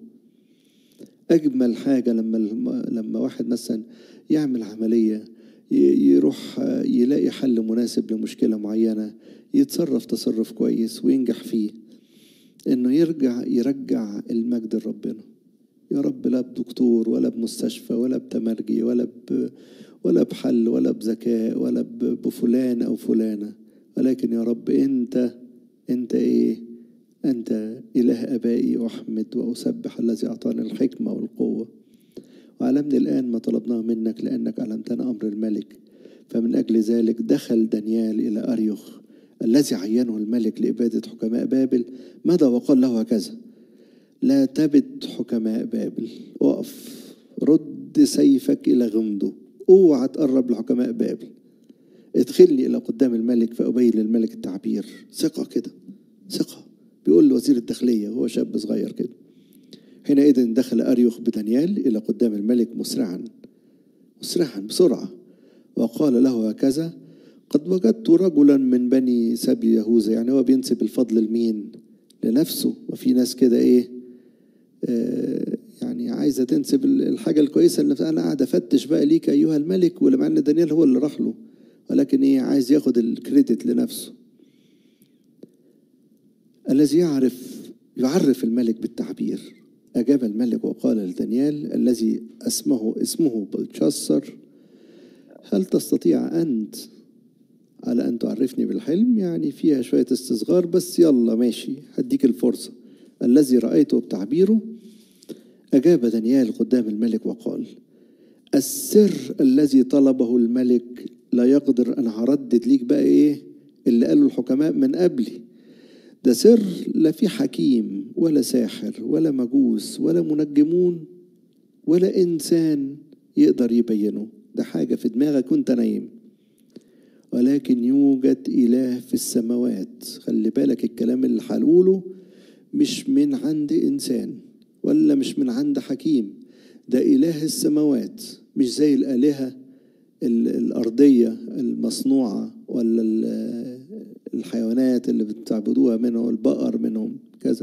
اجمل حاجة لما لما واحد مثلا يعمل عملية يروح يلاقي حل مناسب لمشكلة معينة يتصرف تصرف كويس وينجح فيه انه يرجع يرجع المجد لربنا يا رب لا بدكتور ولا بمستشفى ولا بتمرجي ولا ب ولا بحل ولا بذكاء ولا بفلان او فلانه ولكن يا رب انت انت ايه انت اله ابائي احمد واسبح الذي اعطاني الحكمه والقوه وعلمني الان ما طلبناه منك لانك علمتنا امر الملك فمن اجل ذلك دخل دانيال الى اريوخ الذي عينه الملك لاباده حكماء بابل ماذا وقال له هكذا لا تبت حكماء بابل اقف رد سيفك الى غمده اوعى تقرب لحكماء بابل ادخلني الى قدام الملك فابين للملك التعبير ثقه كده ثقه بيقول لوزير الداخليه هو شاب صغير كده حينئذ دخل اريوخ بدانيال الى قدام الملك مسرعا مسرعا بسرعه وقال له هكذا قد وجدت رجلا من بني سبي يهوذا يعني هو بينسب الفضل لمين لنفسه وفي ناس كده ايه آه يعني عايزه تنسب الحاجه الكويسه اللي انا قاعد افتش بقى ليك ايها الملك ولمع ان دانيال هو اللي راح له ولكن ايه عايز ياخد الكريدت لنفسه الذي يعرف يعرف الملك بالتعبير أجاب الملك وقال لدانيال الذي اسمه اسمه بلشسر هل تستطيع أنت على أن تعرفني بالحلم يعني فيها شوية استصغار بس يلا ماشي هديك الفرصة الذي رأيته بتعبيره أجاب دانيال قدام الملك وقال السر الذي طلبه الملك لا يقدر أن هردد ليك بقى إيه اللي قاله الحكماء من قبلي ده سر لا في حكيم ولا ساحر ولا مجوس ولا منجمون ولا إنسان يقدر يبينه ده حاجة في دماغك وانت نايم ولكن يوجد إله في السماوات خلي بالك الكلام اللي هنقوله مش من عند إنسان ولا مش من عند حكيم ده إله السماوات مش زي الآلهة الأرضية المصنوعة ولا الحيوانات اللي بتعبدوها منهم البقر منهم كذا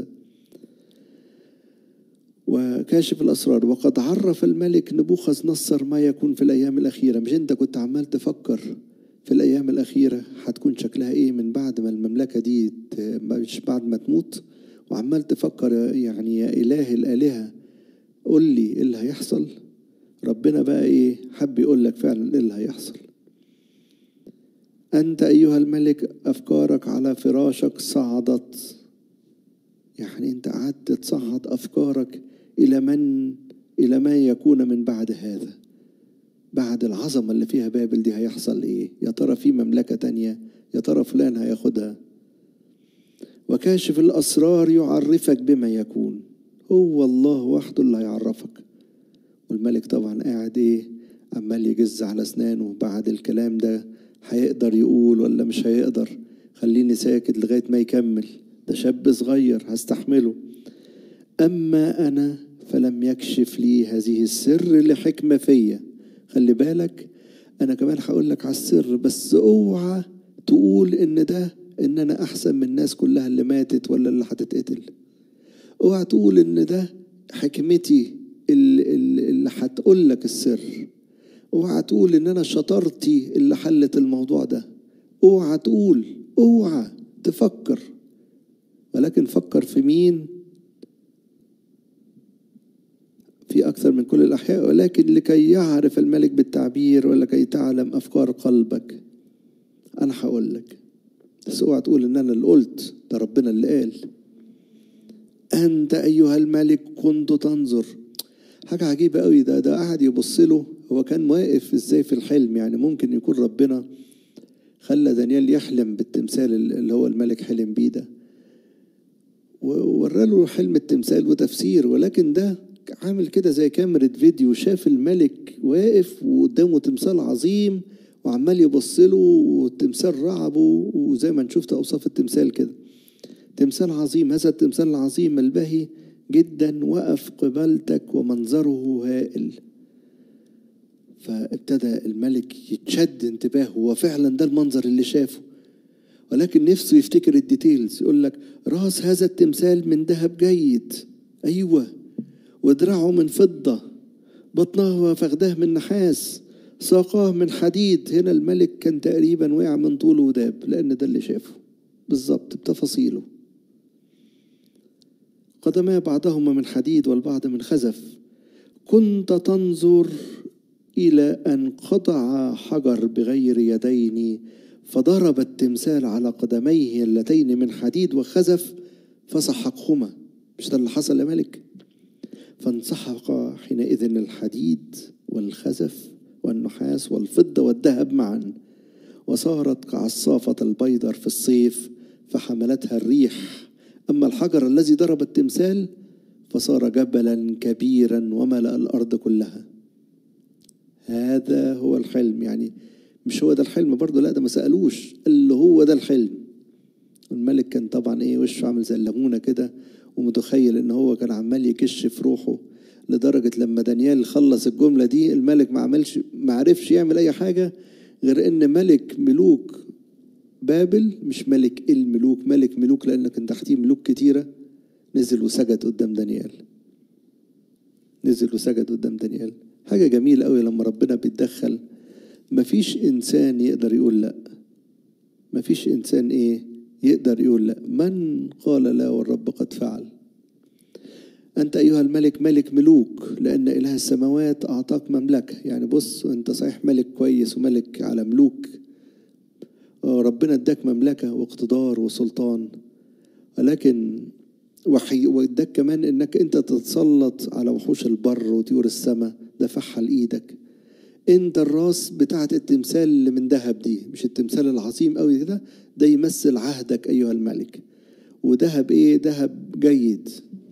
وكاشف الأسرار وقد عرف الملك نبوخذ نصر ما يكون في الأيام الأخيرة مش أنت كنت عمال تفكر في الأيام الأخيرة هتكون شكلها إيه من بعد ما المملكة دي مش بعد ما تموت وعمال تفكر يعني يا إله الآلهة قول لي إيه اللي هيحصل ربنا بقى إيه حب يقول لك فعلا إيه اللي هيحصل أنت أيها الملك أفكارك على فراشك صعدت يعني أنت قعدت تصعد أفكارك إلى من إلى ما يكون من بعد هذا بعد العظمة اللي فيها بابل دي هيحصل إيه يا ترى في مملكة تانية يا ترى فلان هياخدها وكاشف الأسرار يعرفك بما يكون هو الله وحده اللي هيعرفك والملك طبعا قاعد إيه عمال يجز على أسنانه بعد الكلام ده هيقدر يقول ولا مش هيقدر خليني ساكت لغاية ما يكمل ده شاب صغير هستحمله أما أنا فلم يكشف لي هذه السر لحكمة فيا خلي بالك أنا كمان هقول لك على السر بس اوعى تقول إن ده إن أنا أحسن من الناس كلها اللي ماتت ولا اللي هتتقتل اوعى تقول إن ده حكمتي اللي, اللي هتقول لك السر اوعى تقول ان انا شطارتي اللي حلت الموضوع ده اوعى تقول اوعى تفكر ولكن فكر في مين في أكثر من كل الأحياء ولكن لكي يعرف الملك بالتعبير ولكي تعلم أفكار قلبك أنا هقول لك بس اوعى تقول إن أنا اللي قلت ده ربنا اللي قال أنت أيها الملك كنت تنظر حاجة عجيبة قوي ده ده قاعد يبص له هو كان واقف ازاي في الحلم يعني ممكن يكون ربنا خلى دانيال يحلم بالتمثال اللي هو الملك حلم بيه ده ووراله حلم التمثال وتفسير ولكن ده عامل كده زي كاميرا فيديو شاف الملك واقف وقدامه تمثال عظيم وعمال يبص له والتمثال رعبه وزي ما شفت اوصاف التمثال كده تمثال عظيم هذا التمثال العظيم البهي جدا وقف قبالتك ومنظره هائل فابتدى الملك يتشد انتباهه هو فعلا ده المنظر اللي شافه ولكن نفسه يفتكر الديتيلز يقول لك راس هذا التمثال من ذهب جيد ايوه ودراعه من فضه بطنه وفخذاه من نحاس ساقاه من حديد هنا الملك كان تقريبا وقع من طوله وداب لان ده اللي شافه بالظبط بتفاصيله قدماه بعضهما من حديد والبعض من خزف كنت تنظر إلى أن قطع حجر بغير يدين فضرب التمثال على قدميه اللتين من حديد وخزف فسحقهما مش ده اللي حصل يا ملك فانسحق حينئذ الحديد والخزف والنحاس والفضة والذهب معا وصارت كعصافة البيضر في الصيف فحملتها الريح أما الحجر الذي ضرب التمثال فصار جبلا كبيرا وملأ الأرض كلها هذا هو الحلم يعني مش هو ده الحلم برضه لا ده ما سألوش قال له هو ده الحلم الملك كان طبعا ايه وشه عامل زي الليمونة كده ومتخيل ان هو كان عمال يكش في روحه لدرجة لما دانيال خلص الجملة دي الملك ما عملش ما عرفش يعمل أي حاجة غير إن ملك ملوك بابل مش ملك الملوك ملك ملوك لأن كان تحتيه ملوك كتيرة نزل وسجد قدام دانيال نزل وسجد قدام دانيال حاجة جميلة قوي لما ربنا بيتدخل مفيش إنسان يقدر يقول لأ مفيش إنسان إيه يقدر يقول لأ من قال لا والرب قد فعل أنت أيها الملك ملك ملوك لأن إله السماوات أعطاك مملكة يعني بص أنت صحيح ملك كويس وملك على ملوك ربنا اداك مملكة واقتدار وسلطان ولكن وحي واداك كمان انك انت تتسلط على وحوش البر وطيور السماء ده فحل ايدك انت الراس بتاعت التمثال اللي من ذهب دي مش التمثال العظيم قوي كده ده يمثل عهدك ايها الملك وذهب ايه ذهب جيد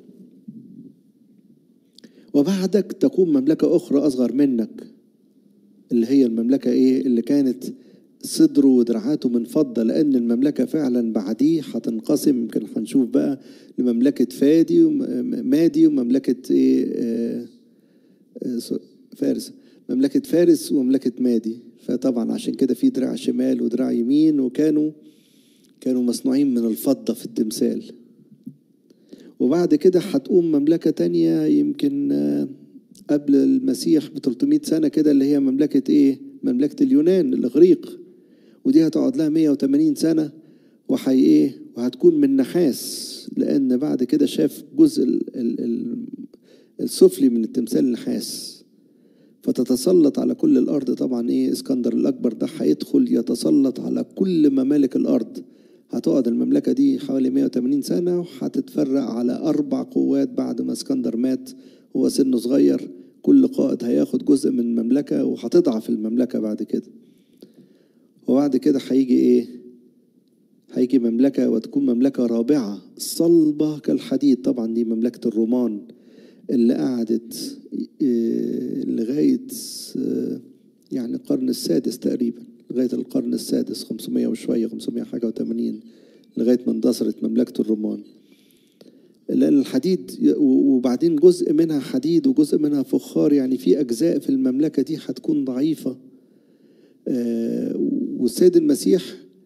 وبعدك تقوم مملكة أخرى أصغر منك اللي هي المملكة إيه اللي كانت صدره ودراعاته من فضة لأن المملكة فعلا بعديه هتنقسم يمكن هنشوف بقى لمملكة فادي ومادي ومملكة إيه آه فارس مملكة فارس ومملكة مادي فطبعا عشان كده في دراع شمال ودراع يمين وكانوا كانوا مصنوعين من الفضة في التمثال وبعد كده هتقوم مملكة تانية يمكن قبل المسيح ب 300 سنة كده اللي هي مملكة إيه؟ مملكة اليونان الإغريق ودي هتقعد لها 180 سنة وحي إيه؟ وهتكون من نحاس لأن بعد كده شاف جزء ال ال ال السفلي من التمثال النحاس فتتسلط على كل الأرض طبعا إيه اسكندر الأكبر ده هيدخل يتسلط على كل ممالك الأرض هتقعد المملكة دي حوالي 180 سنة وهتتفرق على أربع قوات بعد ما اسكندر مات هو سنه صغير كل قائد هياخد جزء من المملكة وهتضعف المملكة بعد كده وبعد كده هيجي إيه هيجي مملكة وتكون مملكة رابعة صلبة كالحديد طبعا دي مملكة الرومان اللي قعدت لغاية يعني القرن السادس تقريبا لغاية القرن السادس 500 وشوية 500 حاجة و80 لغاية ما اندثرت مملكة الرومان لأن الحديد وبعدين جزء منها حديد وجزء منها فخار يعني في أجزاء في المملكة دي هتكون ضعيفة آه، والسيد المسيح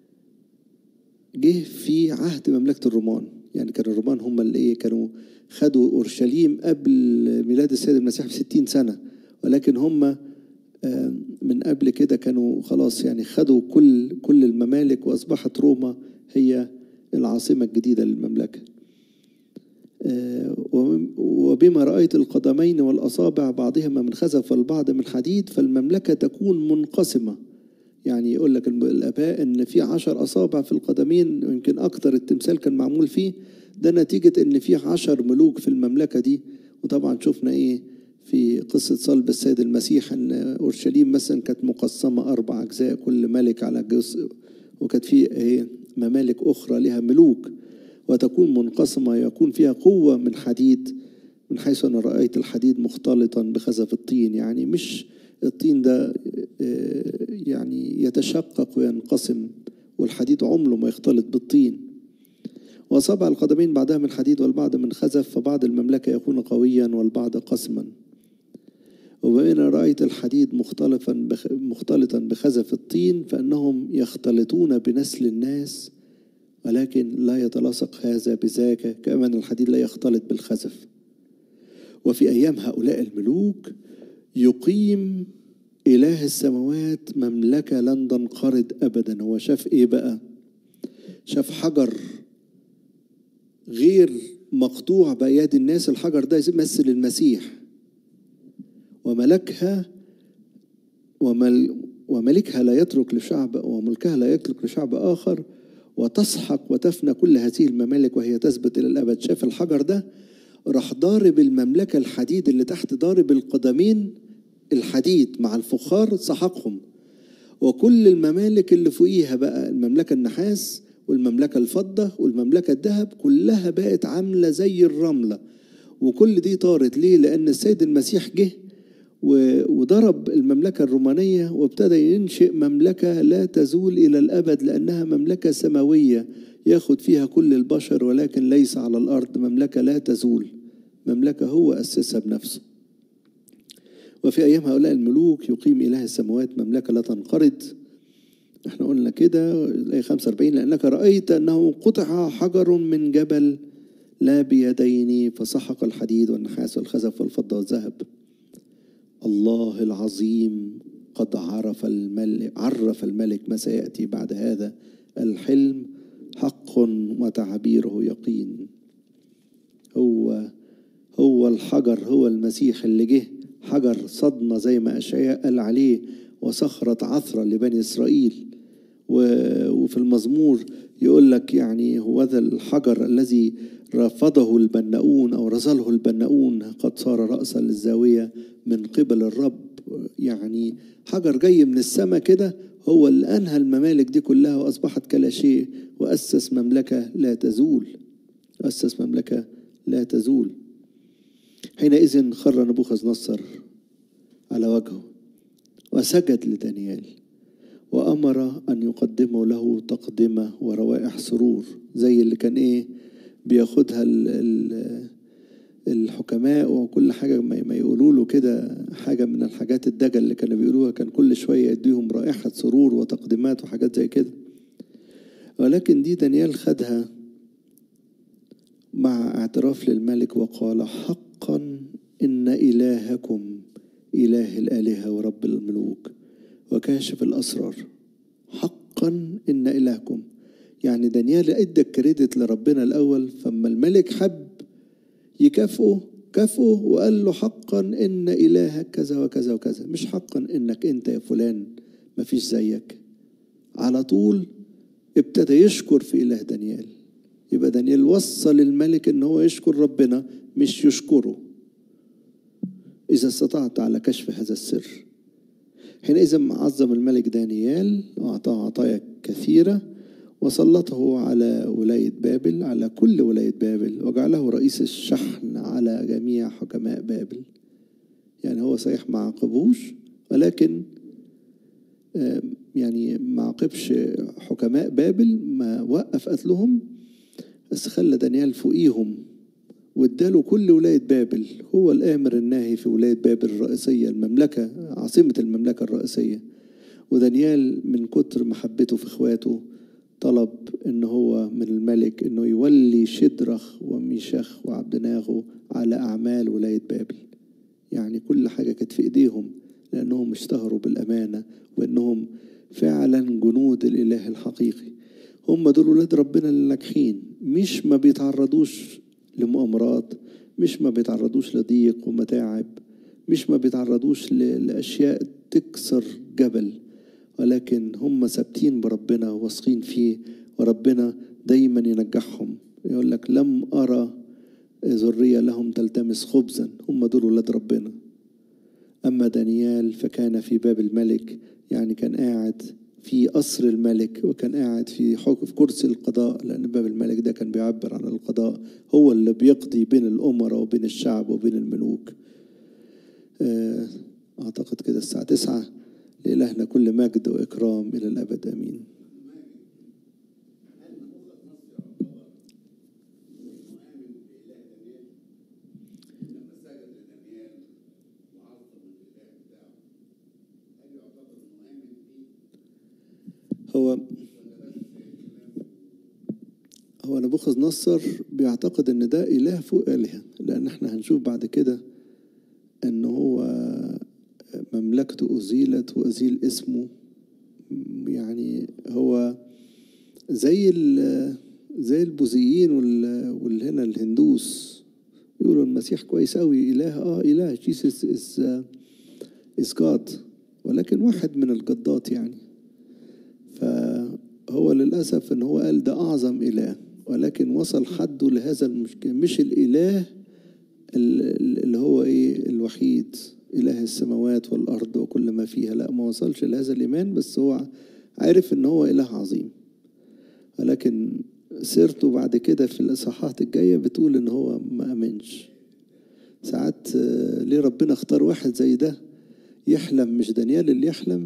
جه في عهد مملكة الرومان يعني كان الرومان هم اللي ايه كانوا خدوا اورشليم قبل ميلاد السيد المسيح ب 60 سنه ولكن هم آه، من قبل كده كانوا خلاص يعني خدوا كل كل الممالك واصبحت روما هي العاصمه الجديده للمملكه آه، وبما رأيت القدمين والأصابع بعضهما من خزف والبعض من حديد فالمملكة تكون منقسمة يعني يقول لك الآباء إن في عشر أصابع في القدمين يمكن أكتر التمثال كان معمول فيه ده نتيجة إن في عشر ملوك في المملكة دي وطبعا شفنا إيه في قصة صلب السيد المسيح أن أورشليم مثلا كانت مقسمة أربع أجزاء كل ملك على جزء وكانت في إيه ممالك أخرى لها ملوك وتكون منقسمة يكون فيها قوة من حديد من حيث أنا رأيت الحديد مختلطا بخزف الطين يعني مش الطين ده آه، يعني يتشقق وينقسم والحديد عمره ما يختلط بالطين وأصابع القدمين بعدها من حديد والبعض من خزف فبعض المملكة يكون قويا والبعض قسما وبين رأيت الحديد مختلفا مختلطا بخزف الطين فإنهم يختلطون بنسل الناس ولكن لا يتلاصق هذا بذاك كما أن الحديد لا يختلط بالخزف وفي أيام هؤلاء الملوك يقيم إله السماوات مملكة لن تنقرض أبدا هو شاف إيه بقى شاف حجر غير مقطوع بأيادي الناس الحجر ده يمثل المسيح وملكها ومل وملكها لا يترك لشعب وملكها لا يترك لشعب آخر وتسحق وتفنى كل هذه الممالك وهي تثبت إلى الأبد شاف الحجر ده راح ضارب المملكة الحديد اللي تحت ضارب القدمين الحديد مع الفخار سحقهم وكل الممالك اللي فوقيها بقى المملكة النحاس والمملكة الفضة والمملكة الذهب كلها بقت عاملة زي الرملة وكل دي طارت ليه لأن السيد المسيح جه وضرب المملكة الرومانية وابتدى ينشئ مملكة لا تزول إلى الأبد لأنها مملكة سماوية ياخد فيها كل البشر ولكن ليس على الأرض مملكة لا تزول مملكة هو أسسها بنفسه وفي أيام هؤلاء الملوك يقيم إله السماوات مملكة لا تنقرض احنا قلنا كده الآية 45 لأنك رأيت أنه قطع حجر من جبل لا بيدين فسحق الحديد والنحاس والخزف والفضة والذهب الله العظيم قد عرف الملك عرف الملك ما سيأتي بعد هذا الحلم حق وتعبيره يقين هو هو الحجر هو المسيح اللي جه حجر صدمة زي ما أشعياء قال عليه وصخرة عثرة لبني إسرائيل وفي المزمور يقول لك يعني هو ذا الحجر الذي رفضه البناؤون أو رزله البناؤون قد صار رأسا للزاوية من قبل الرب يعني حجر جاي من السماء كده هو اللي أنهى الممالك دي كلها وأصبحت كلا شيء وأسس مملكة لا تزول أسس مملكة لا تزول حينئذ خر نبوخذ نصر على وجهه وسجد لدانيال وأمر أن يقدموا له تقدمة وروائح سرور زي اللي كان إيه بياخدها الحكماء وكل حاجة ما يقولوا له كده حاجة من الحاجات الدجل اللي كانوا بيقولوها كان كل شوية يديهم رائحة سرور وتقديمات وحاجات زي كده ولكن دي دانيال خدها مع اعتراف للملك وقال حقا إن إلهكم إله الآلهة ورب الملوك وكاشف الأسرار حقا إن إلهكم يعني دانيال ادى الكريدت لربنا الأول فما الملك حب يكافئه كافئه وقال له حقا إن إلهك كذا وكذا وكذا مش حقا إنك أنت يا فلان مفيش زيك على طول ابتدى يشكر في إله دانيال يبقى دانيال وصل الملك إن هو يشكر ربنا مش يشكره إذا استطعت على كشف هذا السر حينئذ عظم الملك دانيال وأعطاه عطايا كثيرة وسلطه على ولاية بابل على كل ولاية بابل وجعله رئيس الشحن على جميع حكماء بابل يعني هو صحيح ما عاقبوش ولكن يعني ما عاقبش حكماء بابل ما وقف قتلهم بس خلى دانيال فوقيهم واداله كل ولاية بابل هو الآمر الناهي في ولاية بابل الرئيسية المملكة عاصمة المملكة الرئيسية ودانيال من كتر محبته في اخواته طلب ان هو من الملك انه يولي شدرخ وميشخ وعبدناغو على اعمال ولايه بابل يعني كل حاجه كانت في ايديهم لانهم اشتهروا بالامانه وانهم فعلا جنود الاله الحقيقي هم دول ولاد ربنا اللي ناجحين مش ما بيتعرضوش لمؤامرات مش ما بيتعرضوش لضيق ومتاعب مش ما بيتعرضوش لاشياء تكسر جبل ولكن هم ثابتين بربنا واثقين فيه وربنا دايما ينجحهم يقول لك لم أرى ذرية لهم تلتمس خبزا هم دول ولاد ربنا أما دانيال فكان في باب الملك يعني كان قاعد في قصر الملك وكان قاعد في حكم في كرسي القضاء لأن باب الملك ده كان بيعبر عن القضاء هو اللي بيقضي بين الأمراء وبين الشعب وبين الملوك أعتقد كده الساعة تسعة لإلهنا كل مجد وإكرام إلى الأبد آمين هو هو نبوخذ نصر بيعتقد ان ده اله فوق الهه لان احنا هنشوف بعد كده ان هو مملكته أزيلت وأزيل اسمه يعني هو زي زي البوذيين والهنا الهندوس يقولوا المسيح كويس قوي إله اه إله جيسس از از جاد ولكن واحد من الجدات يعني فهو للأسف إن هو قال ده أعظم إله ولكن وصل حده لهذا المشكلة مش الإله اللي هو إيه الوحيد إله السماوات والأرض وكل ما فيها لا ما وصلش لهذا الإيمان بس هو عارف إن هو إله عظيم ولكن سيرته بعد كده في الإصحاحات الجاية بتقول إن هو ما أمنش ساعات ليه ربنا اختار واحد زي ده يحلم مش دانيال اللي يحلم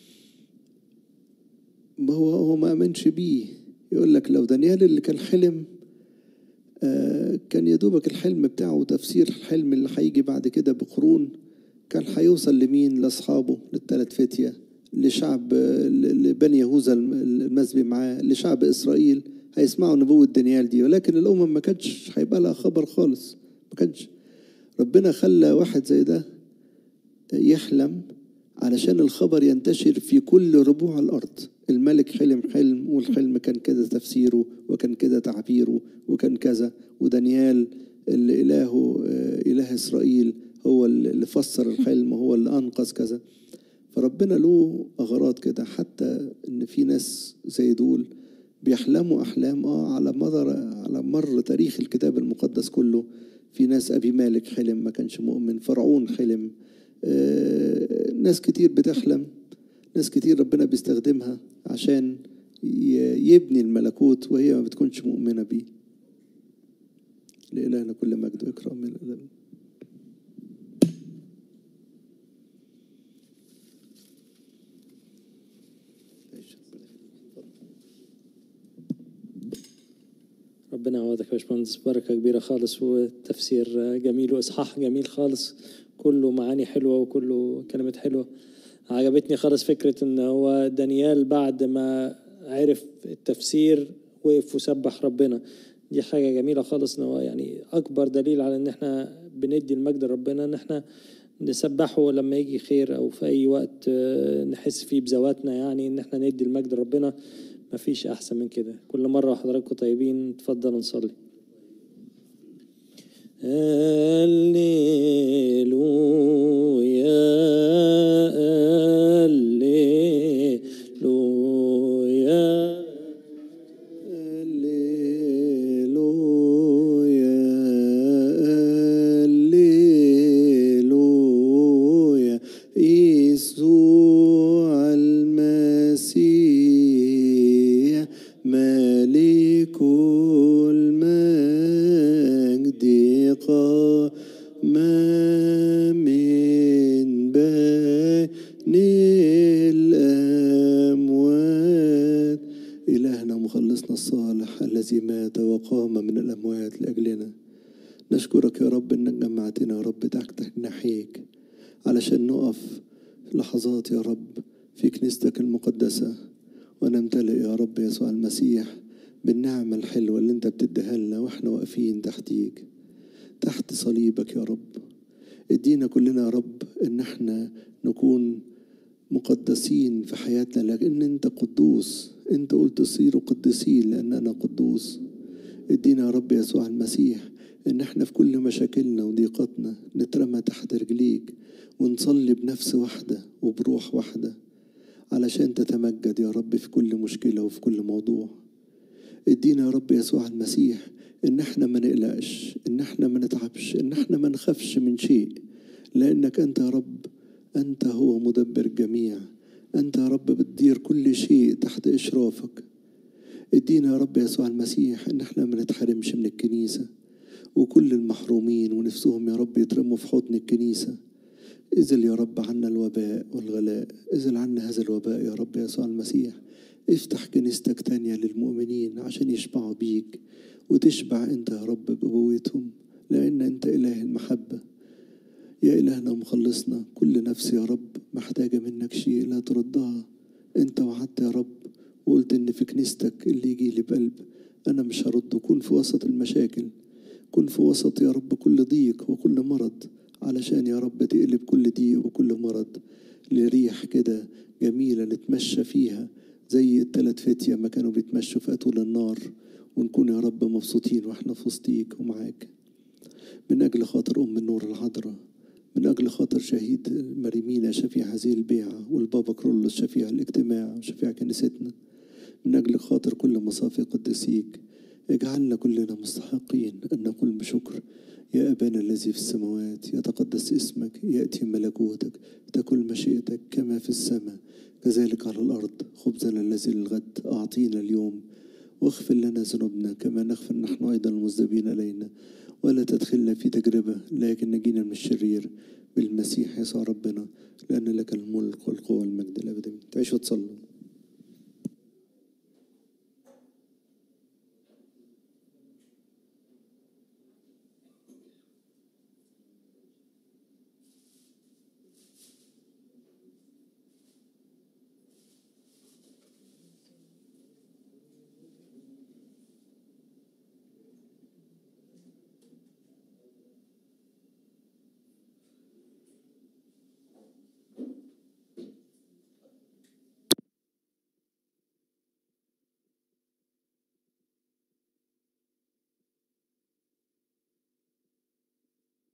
ما هو هو ما أمنش بيه يقول لك لو دانيال اللي كان حلم كان يدوبك الحلم بتاعه وتفسير الحلم اللي هيجي بعد كده بقرون كان هيوصل لمين لاصحابه للثلاث فتيه لشعب لبني يهوذا المسبي معاه لشعب اسرائيل هيسمعوا نبوه دانيال دي ولكن الامم ما كانش هيبقى لها خبر خالص ما كانش ربنا خلى واحد زي ده يحلم علشان الخبر ينتشر في كل ربوع الارض الملك حلم حلم والحلم كان كذا تفسيره وكان كذا تعبيره وكان كذا ودانيال اللي إلهه إله إسرائيل هو اللي فسر الحلم وهو اللي أنقذ كذا فربنا له أغراض كده حتى إن في ناس زي دول بيحلموا أحلام آه على مدار على مر تاريخ الكتاب المقدس كله في ناس أبي مالك حلم ما كانش مؤمن فرعون حلم آه ناس كتير بتحلم ناس كتير ربنا بيستخدمها عشان يبني الملكوت وهي ما بتكونش مؤمنة بيه لإلهنا كل مجد وإكرام من الأبد ربنا يعوضك يا باشمهندس بركه كبيره خالص وتفسير جميل واصحاح جميل خالص كله معاني حلوه وكله كلمات حلوه عجبتني خالص فكره ان هو دانيال بعد ما عرف التفسير وقف وسبح ربنا دي حاجه جميله خالص ان هو يعني اكبر دليل على ان احنا بندي المجد لربنا ان احنا نسبحه لما يجي خير او في اي وقت نحس فيه بذواتنا يعني ان احنا ندي المجد لربنا مفيش احسن من كده كل مره وحضراتكم طيبين تفضلوا نصلي هللويا هللويا هللويا هللويا يسوع المسيح ملك المجد قام من بين الأموات مات وقام من الأموات لأجلنا نشكرك يا رب إنك جمعتنا يا رب تحت ناحيك علشان نقف لحظات يا رب في كنيستك المقدسة ونمتلئ يا رب يسوع المسيح بالنعمة الحلوة اللي انت بتديها لنا واحنا واقفين تحتيك تحت صليبك يا رب ادينا كلنا يا رب ان احنا نكون مقدسين في حياتنا لان انت قدوس انت قلت صيروا قديسين لان انا قدوس ادينا يا رب يسوع المسيح ان احنا في كل مشاكلنا وضيقاتنا نترمى تحت رجليك ونصلي بنفس واحدة وبروح واحدة علشان تتمجد يا رب في كل مشكلة وفي كل موضوع ادينا يا رب يسوع المسيح ان احنا ما نقلقش ان احنا ما نتعبش ان احنا ما نخافش من شيء لانك انت يا رب انت هو مدبر الجميع انت يا رب بتدير كل شيء تحت اشرافك ادينا يا رب يسوع المسيح ان احنا ما نتحرمش من الكنيسه وكل المحرومين ونفسهم يا رب يترموا في حضن الكنيسه ازل يا رب عنا الوباء والغلاء ازل عنا هذا الوباء يا رب يسوع المسيح افتح كنيستك تانية للمؤمنين عشان يشبعوا بيك وتشبع انت يا رب بأبوتهم لأن انت إله المحبة يا إلهنا ومخلصنا كل نفس يا رب محتاجة منك شيء لا تردها انت وعدت يا رب وقلت ان في كنيستك اللي يجي لي بقلب انا مش هرده كن في وسط المشاكل كن في وسط يا رب كل ضيق وكل مرض علشان يا رب تقلب كل ضيق وكل مرض لريح كده جميلة نتمشى فيها زي التلات فتية ما كانوا بيتمشوا في أتول النار ونكون يا رب مبسوطين واحنا في وسطيك ومعاك من أجل خاطر أم النور العذراء من أجل خاطر شهيد مريمينا شفيع هذه البيعة والبابا كرولوس شفيع الاجتماع وشفيع كنيستنا من أجل خاطر كل مصافي قدسيك اجعلنا كلنا مستحقين أن نقول بشكر يا أبانا الذي في السماوات يتقدس اسمك يأتي ملكوتك تكن مشيئتك كما في السماء كذلك على الأرض خبزنا الذي للغد أعطينا اليوم واغفر لنا ذنوبنا كما نغفر نحن أيضا المذنبين إلينا ولا تدخلنا في تجربة لكن نجينا من الشرير بالمسيح يسوع ربنا لأن لك الملك والقوة والمجد الأبدي تعيشوا وتصلوا